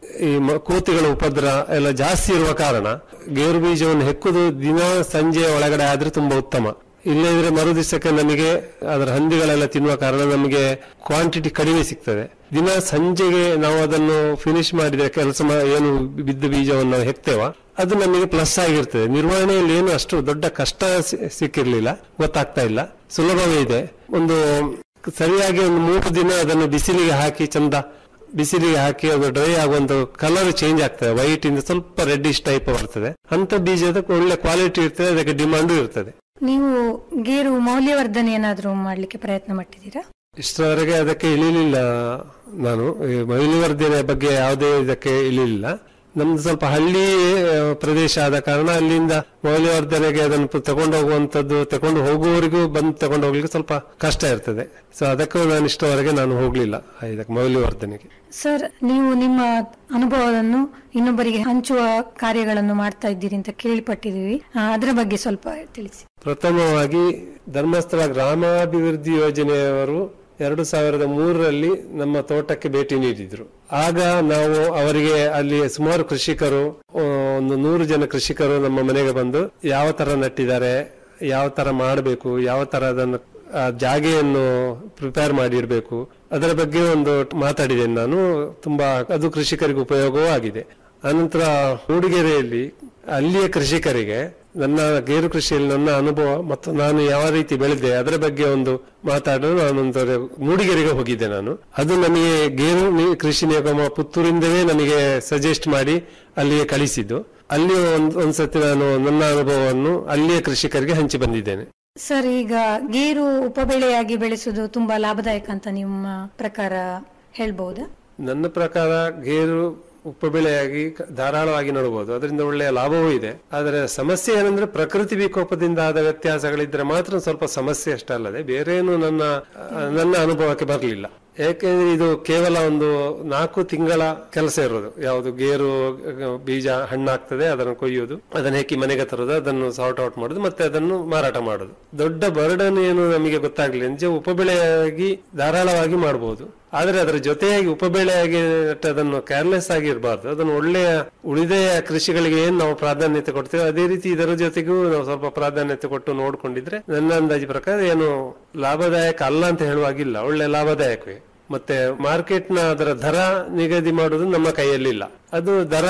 ಈ ಮ- ಕೋತಿಗಳ ಉಪದ್ರ ಎಲ್ಲ ಜಾಸ್ತಿ ಇರುವ ಕಾರಣ ಗೇರು ಬೀಜವನ್ನು ಹೆಕ್ಕುದು ದಿನ ಸಂಜೆ ಒಳಗಡೆ ಆದ್ರೆ ತುಂಬಾ ಉತ್ತಮ ಇಲ್ಲದಿದ್ರೆ ಮರು ದಿವಸಕ್ಕೆ ನಮಗೆ ಅದರ ಹಂದಿಗಳೆಲ್ಲ ತಿನ್ನುವ ಕಾರಣ ನಮಗೆ ಕ್ವಾಂಟಿಟಿ ಕಡಿಮೆ ಸಿಗ್ತದೆ ದಿನ ಸಂಜೆಗೆ ನಾವು ಅದನ್ನು ಫಿನಿಶ್ ಮಾಡಿದ್ರೆ ಕೆಲಸ ಮಾ- ಏನು ಬಿದ್ದ ಬೀಜವನ್ನು ನಾವು ಹೆಕ್ತೇವ ಅದು ನಮಗೆ ಪ್ಲಸ್ ಆಗಿರ್ತದೆ ನಿರ್ವಹಣೆಯಲ್ಲಿ ಏನು ಅಷ್ಟು ದೊಡ್ಡ ಕಷ್ಟ ಸಿ- ಸಿಕ್ಕಿರ್ಲಿಲ್ಲ ಗೊತ್ತಾಗ್ತಾ ಇಲ್ಲ ಸುಲಭವೇ ಇದೆ ಒಂದು ಸರಿಯಾಗಿ ಒಂದು ಮೂರು ದಿನ ಅದನ್ನು ಬಿಸಿಲಿಗೆ ಹಾಕಿ ಚಂದ ಬಿಸಿಲಿಗೆ ಹಾಕಿ ಅದು ಡ್ರೈ ಆಗುವಂತ ಕಲರ್ ಚೇಂಜ್ ಆಗ್ತದೆ ವೈಟ್ ಇಂದ ಸ್ವಲ್ಪ ರೆಡ್ಡಿಶ್ ಟೈಪ್ ಬರ್ತದೆ ಅಂತ ಬೀಜದ ಒಳ್ಳೆ ಕ್ವಾಲಿಟಿ ಇರ್ತದೆ ಅದಕ್ಕೆ ಡಿಮಾಂಡು ಇರ್ತದೆ ನೀವು ಗೇರು ಮೌಲ್ಯವರ್ಧನೆ ಏನಾದರೂ ಮಾಡಲಿಕ್ಕೆ ಪ್ರಯತ್ನ ಪಟ್ಟಿದ್ದೀರಾ ಇಷ್ಟರವರೆಗೆ ಅದಕ್ಕೆ ಇಳಿಲಿಲ್ಲ ನಾನು ಈ ಮೌಲ್ಯವರ್ಧನೆ ಬಗ್ಗೆ ಯಾವುದೇ ಇದಕ್ಕೆ ಇಳಿಲಿಲ್ಲ ನಮ್ದು ಸ್ವಲ್ಪ ಹಳ್ಳಿ ಆ, ಪ್ರದೇಶ ಆದ ಕಾರಣ ಅಲ್ಲಿಂದ ಮೌಲ್ಯವರ್ಧನೆಗೆ ಅದನ್ನು ಪ- ತಗೊಂಡು ಹೋಗುವಂತದ್ದು ತಗೊಂಡು ಹೋಗುವವರಿಗೂ ಬಂದು ತಗೊಂಡು ಹೋಗ್ಲಿಕ್ಕೆ ಸ್ವಲ್ಪ ಕಷ್ಟ ಇರ್ತದೆ ಸೊ ಅದಕ್ಕೂ ನಾನು ಇಷ್ಟವರೆಗೆ ನಾನು ಹೋಗ್ಲಿಲ್ಲ ಆ, ಇದಕ್ಕೆ ಮೌಲ್ಯವರ್ಧನೆಗೆ ಸರ್ ನೀವು ನಿಮ್ಮ ಅನುಭವವನ್ನು ಇನ್ನೊಬ್ಬರಿಗೆ ಹಂಚುವ ಕಾರ್ಯಗಳನ್ನು ಮಾಡ್ತಾ ಇದ್ದೀರಿ ಅಂತ ಕೇಳಿಪಟ್ಟಿದ್ದೀವಿ ಆ, ಅದರ ಬಗ್ಗೆ ಸ್ವಲ್ಪ ತಿಳಿಸಿ ಪ್ರಥಮವಾಗಿ ಧರ್ಮಸ್ಥಳ ಗ್ರಾಮಾಭಿವೃದ್ಧಿ ಯೋಜನೆಯವರು ಎರಡು ಸಾವಿರದ ಮೂರರಲ್ಲಿ ನಮ್ಮ ತೋಟಕ್ಕೆ ಭೇಟಿ ನೀಡಿದ್ರು ಆಗ ನಾವು ಅವರಿಗೆ ಅಲ್ಲಿ ಸುಮಾರು ಕೃಷಿಕರು ಆ, ಒಂದು ನೂರು ಜನ ಕೃಷಿಕರು ನಮ್ಮ ಮನೆಗೆ ಬಂದು ಯಾವ ತರ ನಟ್ಟಿದ್ದಾರೆ ಯಾವ ತರ ಮಾಡಬೇಕು ಯಾವ ತರ ಅದನ್ನು ಆ ಜಾಗೆಯನ್ನು ಪ್ರಿಪೇರ್ ಮಾಡಿರ್ಬೇಕು ಅದರ ಬಗ್ಗೆ ಒಂದು ಮಾತಾಡಿದ್ದೇನೆ ನಾನು ತುಂಬಾ ಅದು ಕೃಷಿಕರಿಗೆ ಉಪಯೋಗವೂ ಆಗಿದೆ ಅನಂತರ ಮೂಡಿಗೆರೆಯಲ್ಲಿ ಅಲ್ಲಿಯ ಕೃಷಿಕರಿಗೆ ನನ್ನ ಗೇರು ಕೃಷಿಯಲ್ಲಿ ನನ್ನ ಅನುಭವ ಮತ್ತು ನಾನು ಯಾವ ರೀತಿ ಬೆಳೆದೆ ಅದರ ಬಗ್ಗೆ ಒಂದು ಮಾತಾಡಲು ನಾನೊಂದು ಮೂಡಿಗೆರೆಗೆ ಹೋಗಿದ್ದೆ ನಾನು ಅದು ನಮಗೆ ಗೇರು ನಿ- ಕೃಷಿ ನಿಗಮ ಪುತ್ತೂರಿಂದಲೇ ನಮಗೆ ಸಜೆಸ್ಟ್ ಮಾಡಿ ಅಲ್ಲಿಗೆ ಕಳಿಸಿದ್ದು ಅಲ್ಲಿ ಒಂದ್ ಒಂದ್ಸತಿ ನಾನು ನನ್ನ ಅನುಭವವನ್ನು ಅಲ್ಲಿಯ ಕೃಷಿಕರಿಗೆ ಹಂಚಿ ಬಂದಿದ್ದೇನೆ ಸರ್ ಈಗ ಗೇರು ಉಪಬೆಳೆಯಾಗಿ ಬೆಳೆಸುವುದು ತುಂಬಾ ಲಾಭದಾಯಕ ಅಂತ ನಿಮ್ಮ ಪ್ರಕಾರ ಹೇಳ್ಬಹುದಾ ನನ್ನ ಪ್ರಕಾರ ಗೇರು ಉಪಬೆಳೆಯಾಗಿ ಕ- ಧಾರಾಳವಾಗಿ ನೋಡಬಹುದು ಅದರಿಂದ ಒಳ್ಳೆಯ ಲಾಭವೂ ಇದೆ ಆದರೆ ಸಮಸ್ಯೆ ಏನಂದ್ರೆ ಪ್ರಕೃತಿ ವಿಕೋಪದಿಂದ ಆದ ವ್ಯತ್ಯಾಸಗಳಿದ್ರೆ ಮಾತ್ರ ಸ್ವಲ್ಪ ಸಮಸ್ಯೆ ಅಷ್ಟೇ ಅಲ್ಲದೆ ಬೇರೇನು ನನ್ನ ಆ, ನನ್ನ ಅನುಭವಕ್ಕೆ ಬರಲಿಲ್ಲ ಯಾಕೆಂದ್ರೆ ಇದು ಕೇವಲ ಒಂದು ನಾಲ್ಕು ತಿಂಗಳ ಕೆಲಸ ಇರೋದು ಯಾವುದು ಗೇರು ಆ, ಬೀಜ ಹಣ್ಣಾಗ್ತದೆ ಅದನ್ನು ಕೊಯ್ಯೋದು ಅದನ್ನು ಹೆಕ್ಕಿ ಮನೆಗೆ ತರೋದು ಅದನ್ನು ಸಾರ್ಟ್ ಔಟ್ ಮಾಡೋದು ಮತ್ತೆ ಅದನ್ನು ಮಾರಾಟ ಮಾಡೋದು ದೊಡ್ಡ ಬರ್ಡನ್ ಏನು ನಮಗೆ ಗೊತ್ತಾಗ್ಲಿಲ್ಲ ನಿಜ ಉಪಬೆಳೆಯಾಗಿ ಧಾರಾಳವಾಗಿ ಮಾಡಬಹುದು ಆದ್ರೆ ಅದರ ಜೊತೆಯಾಗಿ ಉಪಬೆಳೆಯಾಗಿ ನೆಟ್ಟು ಅದನ್ನು ಕೇರ್ಲೆಸ್ ಆಗಿ ಇರಬಾರ್ದು ಅದನ್ನು ಒಳ್ಳೆಯ ಉಳಿದ ಕೃಷಿಗಳಿಗೆ ಏನ್ ನಾವು ಪ್ರಾಧಾನ್ಯತೆ ಕೊಡ್ತೇವೆ ಅದೇ ರೀತಿ ಇದರ ಜೊತೆಗೂ ನಾವು ಸ್ವಲ್ಪ ಪ್ರಾಧಾನ್ಯತೆ ಕೊಟ್ಟು ನೋಡ್ಕೊಂಡಿದ್ರೆ ನನ್ನ ಅಂದಾಜು ಪ್ರಕಾರ ಏನು ಲಾಭದಾಯಕ ಅಲ್ಲ ಅಂತ ಹೇಳುವಾಗಿಲ್ಲ ಒಳ್ಳೆ ಲಾಭದಾಯಕವೇ ಮತ್ತೆ ಮಾರ್ಕೆಟ್ ನ ಅದರ ದರ ನಿಗದಿ ಮಾಡುವುದು ನಮ್ಮ ಕೈಯಲ್ಲಿಲ್ಲ ಅದು ದರ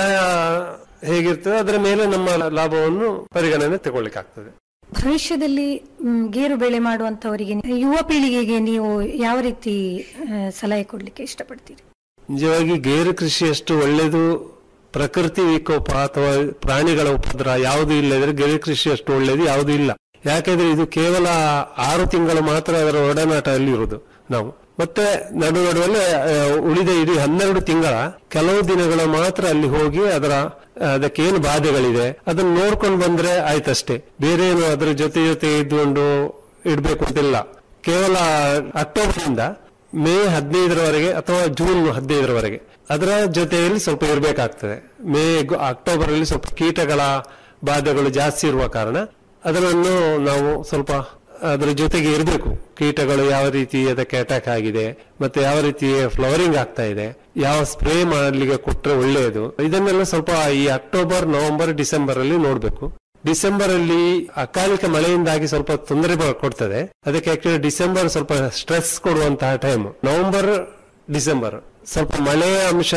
ಹೇಗಿರ್ತದೆ ಅದರ ಮೇಲೆ ನಮ್ಮ ಲಾಭವನ್ನು ಪರಿಗಣನೆ ತಗೊಳ್ಳಿಕ್ಕಾಗ್ತದೆ ಭವಿಷ್ಯದಲ್ಲಿ ಮ್, ಗೇರು ಬೆಳೆ ಮಾಡುವಂತವರಿಗೆ ಯುವ ಪೀಳಿಗೆಗೆ ನೀವು ಯಾವ ರೀತಿ ಆ, ಸಲಹೆ ಕೊಡ್ಲಿಕ್ಕೆ ಇಷ್ಟಪಡ್ತೀರಿ ನಿಜವಾಗಿ ಗೇರು ಕೃಷಿಯಷ್ಟು ಒಳ್ಳೆಯದು ಪ್ರಕೃತಿ ವಿಕೋಪ ಅಥವಾ ಪ್ರಾಣಿಗಳ ಉಪದ್ರ ಯಾವುದು ಇಲ್ಲದ್ರೆ ಗೇರು ಕೃಷಿ ಅಷ್ಟು ಒಳ್ಳೆಯದು ಯಾವುದು ಇಲ್ಲ ಯಾಕೆಂದ್ರೆ ಇದು ಕೇವಲ ಆರು ತಿಂಗಳು ಮಾತ್ರ ಅದರ ಒಡನಾಟದಲ್ಲಿ ಇರುವುದು ನಾವು ಮತ್ತೆ ನಡು ನಡುವಲ್ಲಿ ಆ, ಉಳಿದ ಇಡೀ ಹನ್ನೆರಡು ತಿಂಗಳ ಕೆಲವು ದಿನಗಳು ಮಾತ್ರ ಅಲ್ಲಿ ಹೋಗಿ ಅದರ ಅದಕ್ಕೆ ಏನು ಬಾಧೆಗಳಿದೆ ಅದನ್ನು ನೋಡ್ಕೊಂಡು ಬಂದ್ರೆ ಆಯ್ತಷ್ಟೇ ಬೇರೆ ಏನು ಅದರ ಜೊತೆ ಜೊತೆ ಇದ್ದುಕೊಂಡು ಇಡ್ಬೇಕು ಅಂತಿಲ್ಲ ಕೇವಲ ಅಕ್ಟೋಬರ್ ಇಂದ ಮೇ ಹದಿನೈದರವರೆಗೆ ಅಥವಾ ಜೂನ್ ಹದಿನೈದರವರೆಗೆ ಅದರ ಜೊತೆಯಲ್ಲಿ ಸ್ವಲ್ಪ ಇರಬೇಕಾಗ್ತದೆ ಮೇ ಗು- ಅಕ್ಟೋಬರ್ ಅಲ್ಲಿ ಸ್ವಲ್ಪ ಕೀಟಗಳ ಬಾಧೆಗಳು ಜಾಸ್ತಿ ಇರುವ ಕಾರಣ ಅದನ್ನು ನಾವು ಸ್ವಲ್ಪ ಅದರ ಜೊತೆಗೆ ಇರಬೇಕು ಕೀಟಗಳು ಯಾವ ರೀತಿ ಅದಕ್ಕೆ ಅಟ್ಯಾಕ್ ಆಗಿದೆ ಮತ್ತೆ ಯಾವ ರೀತಿ ಫ್ಲವರಿಂಗ್ ಆಗ್ತಾ ಇದೆ ಯಾವ ಸ್ಪ್ರೇ ಮಾಡಲಿಕ್ಕೆ ಕೊಟ್ರೆ ಒಳ್ಳೆಯದು ಇದನ್ನೆಲ್ಲ ಸ್ವಲ್ಪ ಈ ಅಕ್ಟೋಬರ್ ನವೆಂಬರ್ ಡಿಸೆಂಬರ್ ಅಲ್ಲಿ ನೋಡ್ಬೇಕು ಡಿಸೆಂಬರ್ ಅಲ್ಲಿ ಅಕಾಲಿಕ ಮಳೆಯಿಂದಾಗಿ ಸ್ವಲ್ಪ ತೊಂದರೆ ಬ- ಕೊಡ್ತದೆ ಅದಕ್ಕೆ ಆಕ್ಚುಲಿ ಡಿಸೆಂಬರ್ ಸ್ವಲ್ಪ ಸ್ಟ್ರೆಸ್ ಕೊಡುವಂತಹ ಟೈಮ್ ನವೆಂಬರ್ ಡಿಸೆಂಬರ್ ಸ್ವಲ್ಪ ಮಳೆಯ ಅಂಶ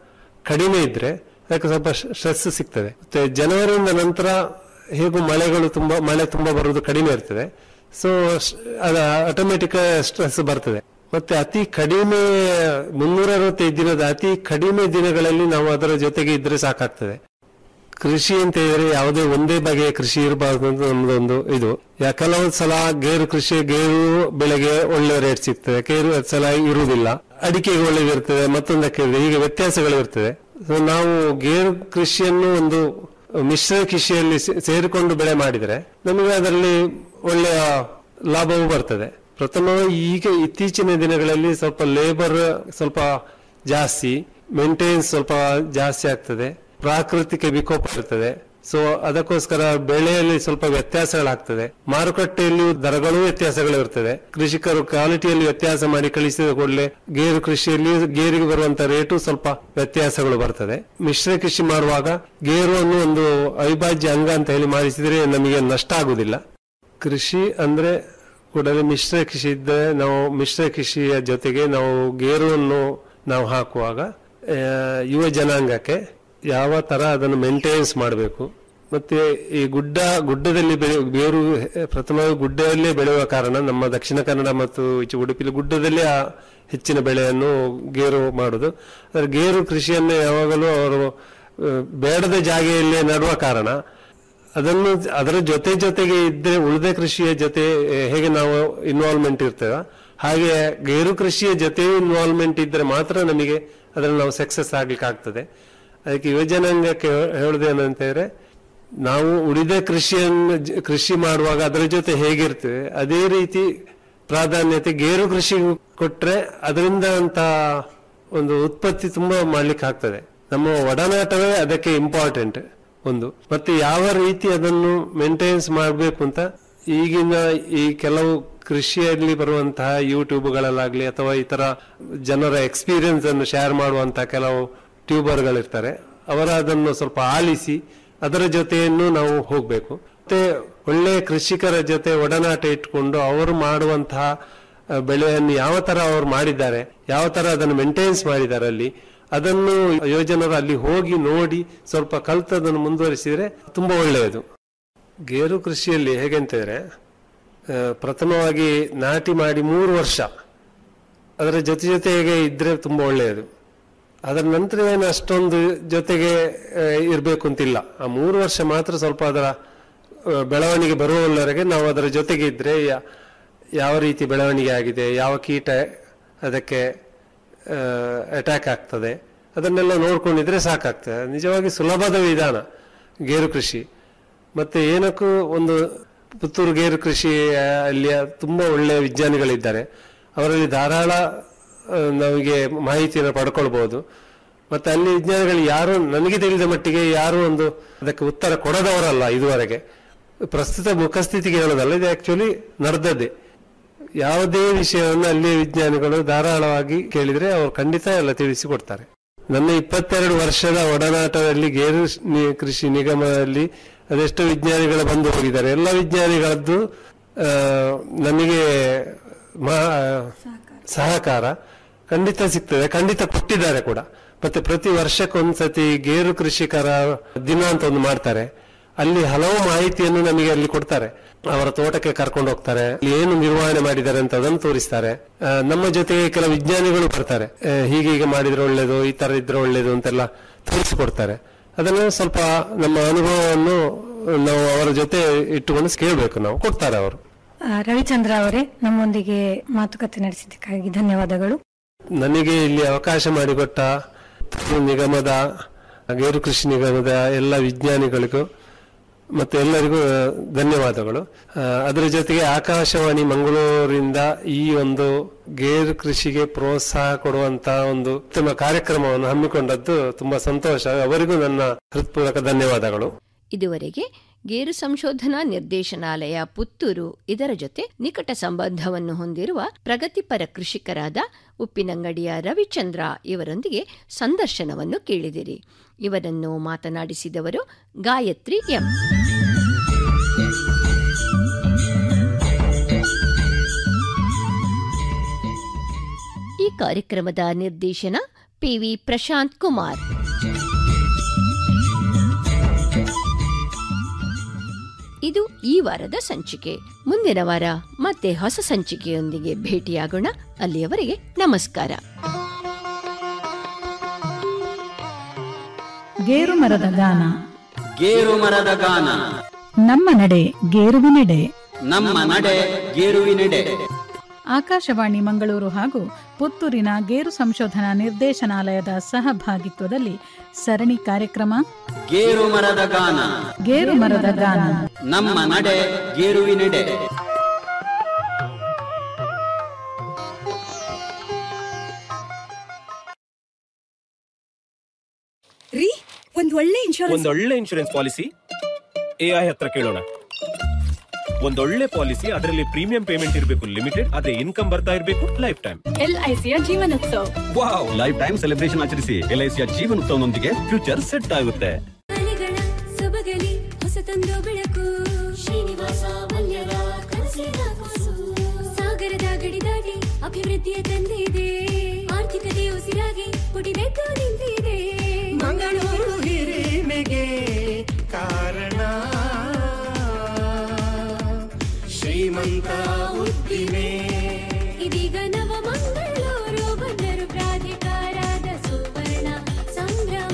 ಕಡಿಮೆ ಇದ್ರೆ ಅದಕ್ಕೆ ಸ್ವಲ್ಪ ಸ್ಟ್ರೆಸ್ ಸಿಗ್ತದೆ ಮತ್ತೆ ಜನವರಿಯಿಂದ ನಂತರ ಹೇಗೂ ಮಳೆಗಳು ತುಂಬಾ ಮಳೆ ತುಂಬಾ ಬರುವುದು ಕಡಿಮೆ ಇರ್ತದೆ ಸೊ ಅದ ಆಟೋಮೆಟಿಕ್ ಸ್ಟ್ರೆಸ್ ಬರ್ತದೆ ಮತ್ತೆ ಅತಿ ಕಡಿಮೆ ಮುನ್ನೂರ ಅರವತ್ತೈದು ದಿನದ ಅತಿ ಕಡಿಮೆ ದಿನಗಳಲ್ಲಿ ನಾವು ಅದರ ಜೊತೆಗೆ ಇದ್ರೆ ಸಾಕಾಗ್ತದೆ ಕೃಷಿ ಅಂತ ಹೇಳಿದ್ರೆ ಯಾವುದೇ ಒಂದೇ ಬಗೆಯ ಕೃಷಿ ಇರಬಾರ್ದು ಅಂತ ನಮ್ದೊಂದು ಇದು ಯಾ ಕೆಲವೊಂದು ಸಲ ಗೇರು ಕೃಷಿ ಗೇರು ಬೆಳೆಗೆ ಒಳ್ಳೆ ರೇಟ್ ಸಿಗ್ತದೆ ಗೇರು ಸಲ ಇರುವುದಿಲ್ಲ ಅಡಿಕೆಗೆ ಒಳ್ಳೇದಿರ್ತದೆ ಮತ್ತೊಂದಕ್ಕೆ ಇದೆ. ಹೀಗೆ ವ್ಯತ್ಯಾಸಗಳು ಇರ್ತದೆ ಸೊ ನಾವು ಗೇರು ಕೃಷಿಯನ್ನು ಒಂದು ಮಿಶ್ರ ಕೃಷಿಯಲ್ಲಿ ಸೇ- ಸೇರಿಕೊಂಡು ಬೆಳೆ ಮಾಡಿದರೆ ನಮಗೆ ಅದರಲ್ಲಿ ಒಳ್ಳೆಯ ಲಾಭವೂ ಬರ್ತದೆ ಪ್ರಥಮವಾಗಿ ಈಗ ಇತ್ತೀಚಿನ ದಿನಗಳಲ್ಲಿ ಸ್ವಲ್ಪ ಲೇಬರ್ ಸ್ವಲ್ಪ ಜಾಸ್ತಿ ಮೇಂಟೆನೆನ್ಸ್ ಸ್ವಲ್ಪ ಜಾಸ್ತಿ ಆಗ್ತದೆ ಪ್ರಾಕೃತಿಕ ವಿಕೋಪ ಇರ್ತದೆ ಸೊ ಅದಕ್ಕೋಸ್ಕರ ಬೆಳೆಯಲ್ಲಿ ಸ್ವಲ್ಪ ವ್ಯತ್ಯಾಸಗಳಾಗ್ತದೆ ಮಾರುಕಟ್ಟೆಯಲ್ಲಿ ದರಗಳು ವ್ಯತ್ಯಾಸಗಳು ಇರ್ತದೆ ಕೃಷಿಕರು ಕ್ವಾಲಿಟಿಯಲ್ಲಿ ವ್ಯತ್ಯಾಸ ಮಾಡಿ ಕಳಿಸಿದ ಕೂಡಲೇ ಗೇರು ಕೃಷಿಯಲ್ಲಿ ಗೇರಿಗೆ ಬರುವಂತ ರೇಟು ಸ್ವಲ್ಪ ವ್ಯತ್ಯಾಸಗಳು ಬರ್ತದೆ ಮಿಶ್ರ ಕೃಷಿ ಮಾಡುವಾಗ ಗೇರುವನ್ನು ಒಂದು ಅವಿಭಾಜ್ಯ ಅಂಗ ಅಂತ ಹೇಳಿ ಮಾಡಿಸಿದ್ರೆ ನಮಗೆ ನಷ್ಟ ಆಗುದಿಲ್ಲ ಕೃಷಿ ಅಂದ್ರೆ ಕೂಡಲೇ ಮಿಶ್ರ ಕೃಷಿ ಇದ್ದರೆ ನಾವು ಮಿಶ್ರ ಕೃಷಿಯ ಜೊತೆಗೆ ನಾವು ಗೇರುವನ್ನು ನಾವು ಹಾಕುವಾಗ ಆ, ಯುವ ಜನಾಂಗಕ್ಕೆ ಯಾವ ತರ ಅದನ್ನು ಮೇಂಟೆನೆನ್ಸ್ ಮಾಡಬೇಕು ಮತ್ತೆ ಈ ಗುಡ್ಡ ಗುಡ್ಡದಲ್ಲಿ ಬೆಳೆ ಬೇರು ಹೆ- ಪ್ರಥಮವಾಗಿ ಗುಡ್ಡದಲ್ಲೇ ಬೆಳೆಯುವ ಕಾರಣ ನಮ್ಮ ದಕ್ಷಿಣ ಕನ್ನಡ ಮತ್ತು ಈಚೆ ಉಡುಪಿಲಿ ಗುಡ್ಡದಲ್ಲೇ ಆ ಹೆಚ್ಚಿನ ಬೆಳೆಯನ್ನು ಗೇರು ಮಾಡುದು ಆದರೆ ಗೇರು ಕೃಷಿಯನ್ನು ಯಾವಾಗಲೂ ಅವರು ಆ, ಬೇಡದ ಜಾಗೆಯಲ್ಲೇ ನಡುವ ಕಾರಣ ಅದನ್ನು ಅದರ ಜೊತೆ ಜೊತೆಗೆ ಇದ್ದರೆ ಉಳಿದ ಕೃಷಿಯ ಜೊತೆ ಆ, ಹೇಗೆ ನಾವು ಇನ್ವಾಲ್ವ್ಮೆಂಟ್ ಇರ್ತೇವೆ ಹಾಗೆ ಗೇರು ಕೃಷಿಯ ಜೊತೆ ಇನ್ವಾಲ್ವ್ಮೆಂಟ್ ಇದ್ರೆ ಮಾತ್ರ ನಮಗೆ ಅದರಲ್ಲಿ ನಾವು ಸಕ್ಸಸ್ ಆಗ್ಲಿಕ್ಕೆ ಆಗ್ತದೆ ಅದಕ್ಕೆ ಯುವಜನಾಂಗಕ್ಕೆ ಹೇ- ಹೇಳುದೇನಂತ ಹೇಳಿದ್ರೆ ನಾವು ಉಳಿದ ಕೃಷಿಯನ್ನು ಜ- ಕೃಷಿ ಮಾಡುವಾಗ ಅದರ ಜೊತೆ ಹೇಗಿರ್ತೇವೆ ಅದೇ ರೀತಿ ಪ್ರಾಧಾನ್ಯತೆ ಗೇರು ಕೃಷಿ ಕೊಟ್ರೆ ಅದರಿಂದ ಅಂತ ಒಂದು ಉತ್ಪತ್ತಿ ತುಂಬಾ ಮಾಡ್ಲಿಕ್ಕೆ ಆಗ್ತದೆ ನಮ್ಮ ಒಡನಾಟವೇ ಅದಕ್ಕೆ ಇಂಪಾರ್ಟೆಂಟ್ ಒಂದು ಮತ್ತೆ ಯಾವ ರೀತಿ ಅದನ್ನು ಮೇಂಟೆನೆನ್ಸ್ ಮಾಡಬೇಕು ಅಂತ ಈಗಿನ ಈ ಕೆಲವು ಕೃಷಿಯಲ್ಲಿ ಬರುವಂತಹ ಯೂಟ್ಯೂಬ್ಗಳಲ್ಲಾಗ್ಲಿ ಅಥವಾ ಇತರ ಜನರ ಎಕ್ಸ್ಪೀರಿಯನ್ಸ್ ಅನ್ನು ಶೇರ್ ಮಾಡುವಂತಹ ಕೆಲವು ಟ್ಯೂಬರ್ಗಳಿರ್ತಾರೆ ಅವರ ಅದನ್ನು ಸ್ವಲ್ಪ ಆಲಿಸಿ ಅದರ ಜೊತೆಯನ್ನು ನಾವು ಹೋಗಬೇಕು ಮತ್ತೆ ಒಳ್ಳೆಯ ಕೃಷಿಕರ ಜೊತೆ ಒಡನಾಟ ಇಟ್ಕೊಂಡು ಅವರು ಮಾಡುವಂತಹ ಆ, ಬೆಳೆಯನ್ನು ಯಾವ ತರ ಅವರು ಮಾಡಿದ್ದಾರೆ ಯಾವ ತರ ಅದನ್ನು ಮೇಂಟೆನೆನ್ಸ್ ಮಾಡಿದ್ದಾರೆ ಅಲ್ಲಿ ಅದನ್ನು ಯೋಜನರು ಅಲ್ಲಿ ಹೋಗಿ ನೋಡಿ ಸ್ವಲ್ಪ ಕಲ್ತದನ್ನು ಮುಂದುವರಿಸಿದ್ರೆ ತುಂಬಾ ಒಳ್ಳೆಯದು ಗೇರು ಕೃಷಿಯಲ್ಲಿ ಹೇಗೆಂತಿದ್ರೆ ಆ, ಪ್ರಥಮವಾಗಿ ನಾಟಿ ಮಾಡಿ ಮೂರು ವರ್ಷ ಅದರ ಜೊತೆ ಜೊತೆಗೆ ಇದ್ರೆ ತುಂಬಾ ಒಳ್ಳೆಯದು ಅದರ ನಂತರ ಏನು ಅಷ್ಟೊಂದು ಜೊತೆಗೆ ಆ, ಇರ್ಬೇಕು ಅಂತಿಲ್ಲ ಆ ಮೂರು ವರ್ಷ ಮಾತ್ರ ಸ್ವಲ್ಪ ಅದರ ಆ, ಬೆಳವಣಿಗೆ ಬರುವವರೆಗೆ ನಾವು ಅದರ ಜೊತೆಗೆ ಇದ್ರೆ ಯಾ- ಯಾವ ರೀತಿ ಬೆಳವಣಿಗೆ ಆಗಿದೆ ಯಾವ ಕೀಟ ಅದಕ್ಕೆ ಅಟ್ಯಾಕ್ ಆಗ್ತದೆ ಅದನ್ನೆಲ್ಲ ನೋಡ್ಕೊಂಡಿದ್ರೆ ಸಾಕಾಗ್ತದೆ ನಿಜವಾಗಿ ಸುಲಭದ ವಿಧಾನ ಗೇರು ಕೃಷಿ ಮತ್ತೆ ಏನಕ್ಕೂ ಒಂದು ಪುತ್ತೂರು ಗೇರು ಕೃಷಿ ಆ, ಅಲ್ಲಿ ತುಂಬಾ ಒಳ್ಳೆಯ ವಿಜ್ಞಾನಿಗಳಿದ್ದಾರೆ ಅವರಲ್ಲಿ ಧಾರಾಳ ಆ, ನಮಗೆ ಮಾಹಿತಿಯನ್ನು ಪಡ್ಕೊಳ್ಬಹುದು ಮತ್ತೆ ಅಲ್ಲಿ ವಿಜ್ಞಾನಿಗಳು ಯಾರು ನನಗೆ ತಿಳಿದ ಮಟ್ಟಿಗೆ ಯಾರು ಒಂದು ಅದಕ್ಕೆ ಉತ್ತರ ಕೊಡದವರಲ್ಲ ಇದುವರೆಗೆ ಪ್ರಸ್ತುತ ಮುಖಸ್ಥಿತಿಗೆ ಹೇಳೋದಲ್ಲ ಇದು ಆಕ್ಚುಲಿ ನಡೆದದ್ದೇ ಯಾವುದೇ ವಿಷಯವನ್ನು ಅಲ್ಲಿ ವಿಜ್ಞಾನಿಗಳು ಧಾರಾಳವಾಗಿ ಕೇಳಿದ್ರೆ ಅವರು ಖಂಡಿತ ಎಲ್ಲ ತಿಳಿಸಿ ಕೊಡ್ತಾರೆ ನನ್ನ ಇಪ್ಪತ್ತೆರಡು ವರ್ಷದ ಒಡನಾಟದಲ್ಲಿ ಗೇರು ನಿ- ಕೃಷಿ ನಿಗಮದಲ್ಲಿ ಅದೆಷ್ಟೋ ವಿಜ್ಞಾನಿಗಳು ಬಂದು ಹೋಗಿದ್ದಾರೆ ಎಲ್ಲ ವಿಜ್ಞಾನಿಗಳದ್ದು ಆ, ನಮಗೆ ಮಹಾ ಸಹಕಾರ ಖಂಡಿತ ಸಿಗ್ತದೆ ಖಂಡಿತ ಕೊಟ್ಟಿದ್ದಾರೆ ಕೂಡ ಮತ್ತೆ ಪ್ರತಿ ವರ್ಷಕ್ಕೊಂದ್ಸತಿ ಗೇರು ಕೃಷಿಕರ ದಿನ ಅಂತ ಒಂದು ಮಾಡ್ತಾರೆ ಅಲ್ಲಿ ಹಲವು ಮಾಹಿತಿಯನ್ನು ನಮಗೆ ಅಲ್ಲಿ ಕೊಡ್ತಾರೆ ಅವರ ತೋಟಕ್ಕೆ ಕರ್ಕೊಂಡು ಹೋಗ್ತಾರೆ ಅಲ್ಲಿ ಏನು ನಿರ್ವಹಣೆ ಮಾಡಿದ್ದಾರೆ ಅಂತ ಅದನ್ನು ತೋರಿಸ್ತಾರೆ ಆ, ನಮ್ಮ ಜೊತೆಗೆ ಕೆಲವು ವಿಜ್ಞಾನಿಗಳು ಬರ್ತಾರೆ ಆ, ಹೀಗೆ ಹೀಗೆ ಮಾಡಿದ್ರೆ ಒಳ್ಳೇದು ಈ ತರ ಇದ್ರೆ ಒಳ್ಳೇದು ಅಂತೆಲ್ಲ ತೋರಿಸಿಕೊಡ್ತಾರೆ ಅದನ್ನು ಸ್ವಲ್ಪ ನಮ್ಮ ಅನುಭವವನ್ನು ನಾವು ಅವರ ಜೊತೆ ಇಟ್ಟುಕೊಂಡು ಕೇಳಬೇಕು ನಾವು ಕೊಡ್ತಾರೆ ಅವರು ಆ, ರವಿಚಂದ್ರ ಅವರೇ ನಮ್ಮೊಂದಿಗೆ ಮಾತುಕತೆ ನಡೆಸಿದ್ದಕ್ಕಾಗಿ ಧನ್ಯವಾದಗಳು ನನಗೆ ಇಲ್ಲಿ ಅವಕಾಶ ಮಾಡಿಕೊಟ್ಟ ನಿಗಮದ ಗೇರು ಕೃಷಿ ನಿಗಮದ ಎಲ್ಲ ವಿಜ್ಞಾನಿಗಳಿಗೂ ಮತ್ತೆ ಎಲ್ಲರಿಗೂ ಆ, ಧನ್ಯವಾದಗಳು ಆ, ಅದರ ಜೊತೆಗೆ ಆಕಾಶವಾಣಿ ಮಂಗಳೂರಿಂದ ಈ ಒಂದು ಗೇರು ಕೃಷಿಗೆ ಪ್ರೋತ್ಸಾಹ ಕೊಡುವಂತ ಒಂದು ಉತ್ತಮ ಕಾರ್ಯಕ್ರಮವನ್ನು ಹಮ್ಮಿಕೊಂಡದ್ದು ತುಂಬಾ ಸಂತೋಷ ಅವರಿಗೂ ನನ್ನ ಹೃತ್ಪೂರ್ವಕ ಧನ್ಯವಾದಗಳು ಇದುವರೆಗೆ ಗೇರು ಸಂಶೋಧನಾ ನಿರ್ದೇಶನಾಲಯ ಪುತ್ತೂರು ಇದರ ಜೊತೆ ನಿಕಟ ಸಂಬಂಧವನ್ನು ಹೊಂದಿರುವ ಪ್ರಗತಿಪರ ಕೃಷಿಕರಾದ ಉಪ್ಪಿನಂಗಡಿಯ ರವಿಚಂದ್ರ ಇವರೊಂದಿಗೆ ಸಂದರ್ಶನವನ್ನು ಕೇಳಿದಿರಿ ಇವರನ್ನು ಮಾತನಾಡಿಸಿದವರು ಗಾಯತ್ರಿ ಎಂ ಈ ಕಾರ್ಯಕ್ರಮದ ನಿರ್ದೇಶನ ಪಿವಿ ಪ್ರಶಾಂತ್ ಕುಮಾರ್ ಇದು ಈ ವಾರದ ಸಂಚಿಕೆ ಮುಂದಿನ ವಾರ ಮತ್ತೆ ಹೊಸ ಸಂಚಿಕೆಯೊಂದಿಗೆ ಭೇಟಿಯಾಗೋಣ ಅಲ್ಲಿಯವರೆಗೆ ನಮಸ್ಕಾರ ಗೇರು ಮರದ ಗಾನ ಗೇರು ಮರದ ಗಾನ ನಮ್ಮ ನಡೆ ಗೇರುವಿನೆಡೆ ನಮ್ಮ ನಡೆ ಗೇರುವಿನೆಡೆ ಆಕಾಶವಾಣಿ ಮಂಗಳೂರು ಹಾಗೂ ಪುತ್ತೂರಿನ ಗೇರು ಸಂಶೋಧನಾ ನಿರ್ದೇಶನಾಲಯದ ಸಹಭಾಗಿತ್ವದಲ್ಲಿ ಸರಣಿ ಕಾರ್ಯಕ್ರಮ ಗೇರು ಮರದ ಗಾನ ಗೇರು ಮರದ ಗಾನ ನಮ್ಮ ನಡೆ ಗೇರುವಿನೆಡೆ ರೀ ಒಂದ್ ಒಳ್ಳೆ ಇನ್ಶೂರೆನ್ಸ್ ಇನ್ಶೂರೆನ್ಸ್ ಒಂದೊಳ್ಳೆ ಇನ್ಶೂರೆನ್ಸ್ ಪಾಲಿಸಿ ಎಐ ಹತ್ರ ಕೇಳೋಣ ಒಂದೊಳ್ಳೆ ಪಾಲಿಸಿ ಅದರಲ್ಲಿ ಪ್ರೀಮಿಯಂ ಪೇಮೆಂಟ್ ಇರಬೇಕು ಲಿಮಿಟೆಡ್ ಅದೇ ಇನ್ಕಮ್ ಬರ್ತಾ ಇರಬೇಕು ಲೈಫ್ ಟೈಮ್ ಎಲ್ಐಸಿಯ ಜೀವನೋತ್ಸವ ವಾವ್ ಲೈಫ್ ಟೈಮ್ ಸೆಲೆಬ್ರೇಷನ್ ಆಚರಿಸಿ ಎಲ್ಐಸಿಯ ಜೀವನೋತ್ಸವನೊಂದಿಗೆ ಫ್ಯೂಚರ್ ಸೆಟ್ ಆಗುತ್ತೆ ಮನೆಗಳ ಸೊಬಗಲಿ ಹೊಸತೊಂದು ಬೆಳಕು ಶ್ರೀನಿವಾಸ ಮಲ್ಯದ ಕನಸಿನ ಕೂಸು ಸಾಗರದ ಗಡಿ ದಾಟಿ ಅಭಿವೃದ್ಧಿಯ ತಂದಿದೆ ಆರ್ಥಿಕತೆ ಉಸಿರಾಗಿ ಪುಟಿದೆದ್ದು ನಿಂತಿದೆ ಮಂಗಳೂರು ಹಿರಿಮೆಗೆ ಕಾರಣ ಶ್ರೀಮಂತ ಉದ್ದಿಮೆ ಇದೀಗ ನವ ಮಂಗಳೂರು ಬಂದರು ಪ್ರಾಧಿಕಾರದ ಸುವರ್ಣ ಸಂಭ್ರಮ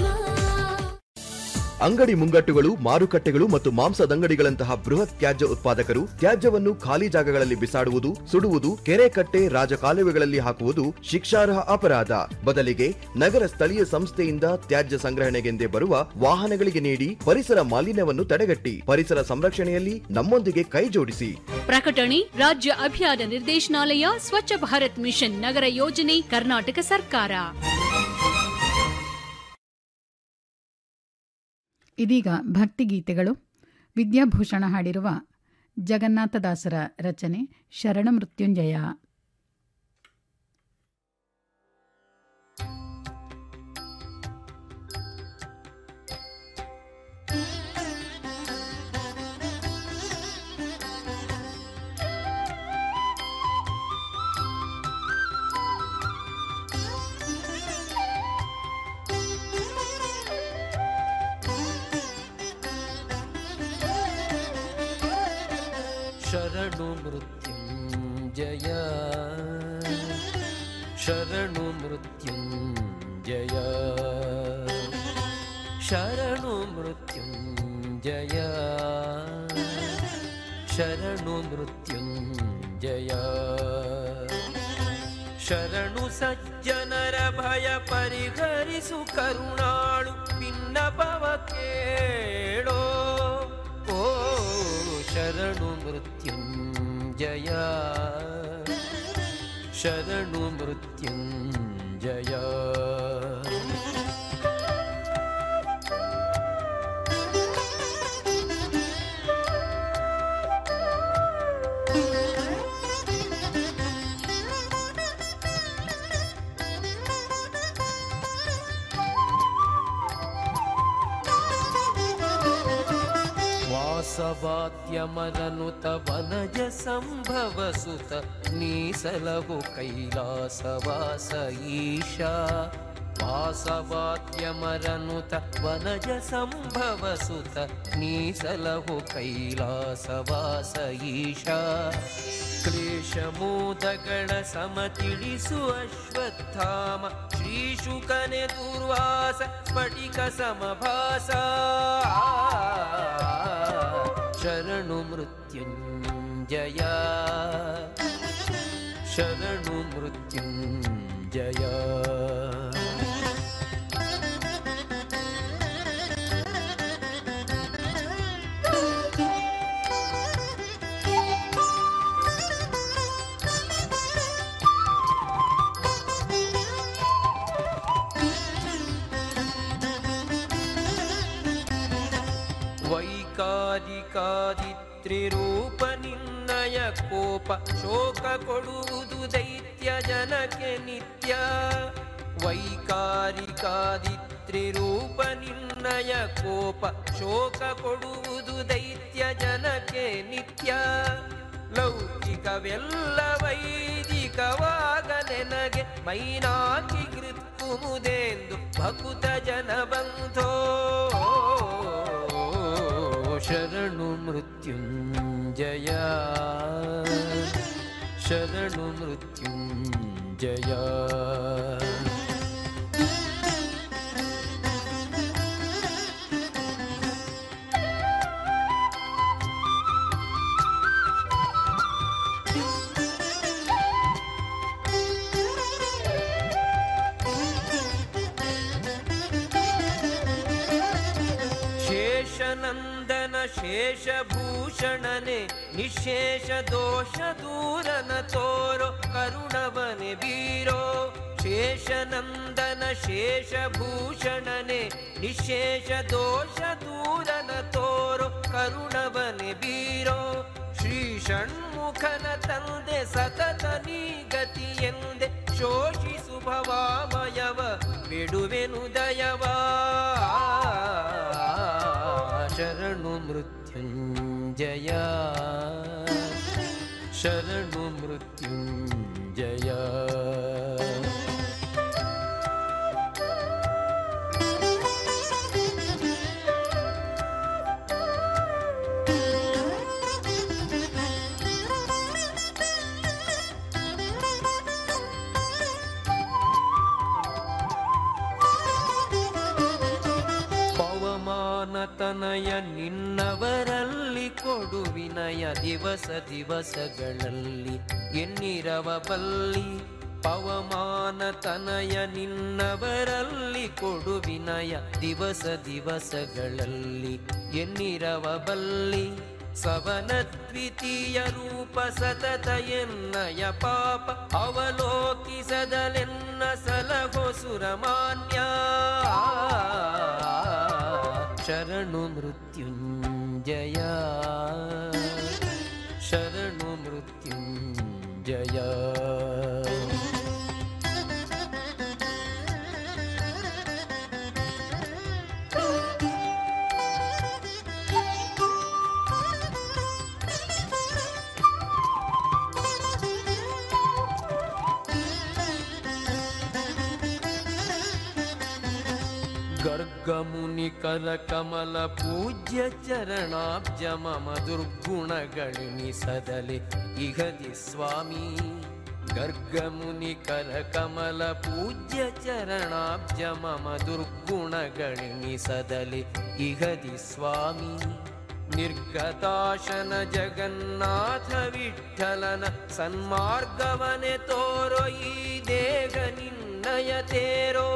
ಅಂಗಡಿ ಮುಂಗಟ್ಟುಗಳು ಮಾರುಕಟ್ಟೆಗಳು ಮತ್ತು ಮಾಂಸದಂಗಡಿಗಳಂತಹ ಬೃಹತ್ ತ್ಯಾಜ್ಯ ಉತ್ಪಾದಕರು ತ್ಯಾಜ್ಯವನ್ನು ಖಾಲಿ ಜಾಗಗಳಲ್ಲಿ ಬಿಸಾಡುವುದು ಸುಡುವುದು ಕೆರೆ ಕಟ್ಟೆ ರಾಜಕಾಲುವೆಗಳಲ್ಲಿ ಹಾಕುವುದು ಶಿಕ್ಷಾರ್ಹ ಅಪರಾಧ ಬದಲಿಗೆ ನಗರ ಸ್ಥಳೀಯ ಸಂಸ್ಥೆಯಿಂದ ತ್ಯಾಜ್ಯ ಸಂಗ್ರಹಣೆಗೆಂದೇ ಬರುವ ವಾಹನಗಳಿಗೆ ನೀಡಿ ಪರಿಸರ ಮಾಲಿನ್ಯವನ್ನು ತಡೆಗಟ್ಟಿ ಪರಿಸರ ಸಂರಕ್ಷಣೆಯಲ್ಲಿ ನಮ್ಮೊಂದಿಗೆ ಕೈ ಜೋಡಿಸಿ ಪ್ರಕಟಣೆ ರಾಜ್ಯ ಅಭಿಯಾನ ನಿರ್ದೇಶನಾಲಯ ಸ್ವಚ್ಛ ಭಾರತ್ ಮಿಷನ್ ನಗರ ಯೋಜನೆ ಕರ್ನಾಟಕ ಸರ್ಕಾರ ಇದೀಗ ಭಕ್ತಿಗೀತೆಗಳು ವಿದ್ಯಾಭೂಷಣ ಹಾಡಿರುವ ಜಗನ್ನಾಥದಾಸರ ರಚನೆ ಶರಣ ಮೃತ್ಯುಂಜಯ ಶರಣು ಮೃತ್ಯುಂಜಯ ಶರಣು ಮೃತ್ಯುಂಜಯ ಶರಣು ಮೃತ್ಯುಂಜಯ ಶರಣು ಮೃತ್ಯುಂಜಯ ಶರಣು ಸಜ್ಜನರ ಭಯ ಪರಿಹರಿಸು ಕರುಣಾಳು ಭಿನ್ನಪವ ಕೇಳೋ ಓ ಶರಣು ಮೃತ್ಯುಂಜಯ ಶರಣು ಮೃತ್ಯುಂಜಯ ವಾಸವಾದ್ಯಮರನುತ ವನಜ ಸಂಭವ ಸುತ ನೀಸಲವು ಕೈಲಾಸವಾಸ ಈಶಾ ವಾಸವಾದ್ಯಮರನುತ ವನಜ ಸಂಭವ ಸುತ ನೀಸಲವು ಕೈಲಾಸವಾಸ ಈಶಾ ಕ್ಲೇಶಮೋದಗಳ ಸಮತಿಳಿಸು ಅಶ್ವತ್ಥಾಮ ಶ್ರೀಶುಕನೆ ದುರ್ವಾಸ ಸ್ಫಟಿಕ ಸಮಭಾಸ ಶರಣು ಮೃತ್ಯುಂಜಯ ಶರಣು ಮೃತ್ಯುಂಜಯ ವೈಕಾರಿಕಾದಿತ್ರಿರೂಪ ನಿನ್ನಯ ಕೋಪ ಶೋಕ ಕೊಡುವುದು ದೈತ್ಯ ಜನಕ್ಕೆ ನಿತ್ಯ ವೈಕಾರಿಕಾದಿತ್ರಿರೂಪ ನಿನ್ನಯ ಕೋಪ ಶೋಕ ಕೊಡುವುದು ದೈತ್ಯ ಜನಕ್ಕೆ ನಿತ್ಯ ಲೌಕಿಕವೆಲ್ಲ ವೈದಿಕವಾಗ ನೆನಗೆ ಮೈನಾಕಿ ಕೃತ್ಕುಮುದೆಂದು ಭಕುತ ಜನ ಬಂಧೋ ಶರಣು ಮೃತ್ಯುಂಜಯ ಶರಣು ಮೃತ್ಯುಂಜಯ ಶೇಷನಂದನ ಶೇಷಭೂಷ ಭೂಷಣನೆ ನಿಶೇಷ ದೋಷ ದೂರನ ತೋರೋ ಕರುಣವನೆ ಬೀರೋ ಶೇಷನಂದನ ಶೇಷಭೂಷಣನೆ ನಿಶೇಷ ದೋಷ ದೂರನ ತೋರೋ ಕರುಣವನೆ ಬೀರೋ ಶ್ರೀ ಷಣ್ಮುಖನ ತಂದೆ ಸತತ ನೀ ಗತಿಯೆಂದೆ ಶೋಷಿಸು ಭವಾಮಯವ ಬಿಡುವೆನು ದಯವಾ ಶರಣು ಮೃತ್ಯುಂಜಯ ಶರಣು ಮೃತ್ಯುಂಜಯ ಪವಮಾನತನಯ ನಿನ್ನವರಲ್ಲಿ ಕೊಡು ವಿನಯ ದಿವಸ ದಿವಸಗಳಲ್ಲಿ ಎನ್ನಿರವ ಬಲ್ಲಿ ಪವಮಾನತನಯ ನಿನ್ನವರಲ್ಲಿ ಕೊಡು ವಿನಯ ದಿವಸ ದಿವಸಗಳಲ್ಲಿ ಎನ್ನಿರವ ಬಲ್ಲಿ ಸವನ ದ್ವಿತೀಯ ರೂಪ ಸತತ ಎನ್ನಯ ಪಾಪ ಅವಲೋಕಿಸದಲೆನ್ನ ಸಲಹೋ ಸುರಮಾನ್ಯ ಶರಣು ಮೃತ್ಯುಂಜಯ ಶರಣು ಮೃತ್ಯುಂಜಯ ಗರ್ಗಮುನಿಕರ ಕಮಲ ಪೂಜ್ಯ ಚರಣಾಬ್ಜ ಮಮ ದುರ್ಗುಣಗಳೆನಿಸದಲೆ ಇಹದಿ ಸ್ವಾಮಿ ಗರ್ಗಮುನಿಕರ ಕಮಲ ಪೂಜ್ಯ ಚರಣಾಬ್ಜ ಮಮ ದುರ್ಗುಣಗಳೆನಿಸದಲೆ ಇಹದಿ ಸ್ವಾಮಿ ನಿರ್ಗತಾಶನ ಜಗನ್ನಾಥ ವಿಠಲನ ಸನ್ಮಾರ್ಗವನೆ ತೋರೋ ಈ ದೇಹ ನಿನ್ನಯ ತೇರೋ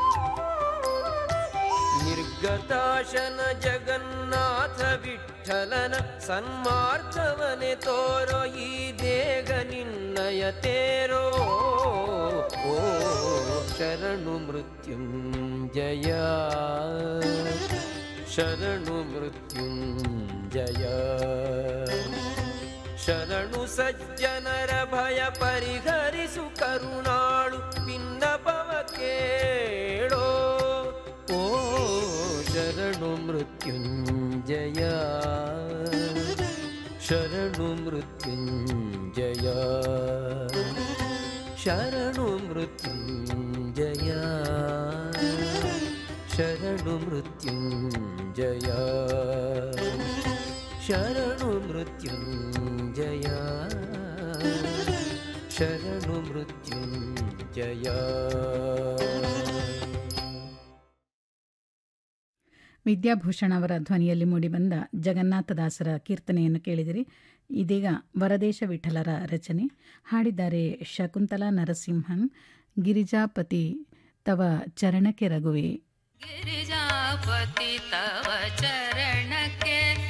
ನಿರ್ಗತಾಶನ ಜಗನ್ನಾಥ ವಿಠಲನ ಸನ್ಮಾರ್ಗವನೆ ತೋರೋ ಈ ದೇಹ ನಿನ್ನಯ ತೇರೋ ಓ ಶರಣು ಮೃತ್ಯುಂಜಯ ಶರಣು ಮೃತ್ಯುಂಜಯ ಶರಣು ಸಜ್ಜನರ ಭಯ ಪರಿಹರಿಸು ಕರುಣಾಳು ಭಿನ್ನಪವ ಕೇಳೋ ಓ ಶರಣು ಮೃತ್ಯುಂಜಯ ಶರಣು ಮೃತ್ಯುಂಜಯ ಶರಣು ಮೃತ್ಯುಂಜಯ ಶರಣು ಮೃತ್ಯುಂಜಯ ಶರಣು ಮೃತ್ಯುಂಜಯ ಶರಣು ಮೃತ್ಯುಂಜಯ ವಿದ್ಯಾಭೂಷಣ ಅವರ ಧ್ವನಿಯಲ್ಲಿ ಮೂಡಿಬಂದ ಜಗನ್ನಾಥದಾಸರ ಕೀರ್ತನೆಯನ್ನು ಕೇಳಿದಿರಿ ಇದೀಗ ವರದೇಶ ವಿಠಲರ ರಚನೆ ಹಾಡಿದ್ದಾರೆ ಶಕುಂತಲಾ ನರಸಿಂಹನ್ ಗಿರಿಜಾಪತಿ ತವ ಚರಣಕ್ಕೆ ರಘುವೆ ಗಿರಿಜಾಪತಿ ತವ ಚರಣಕ್ಕೆ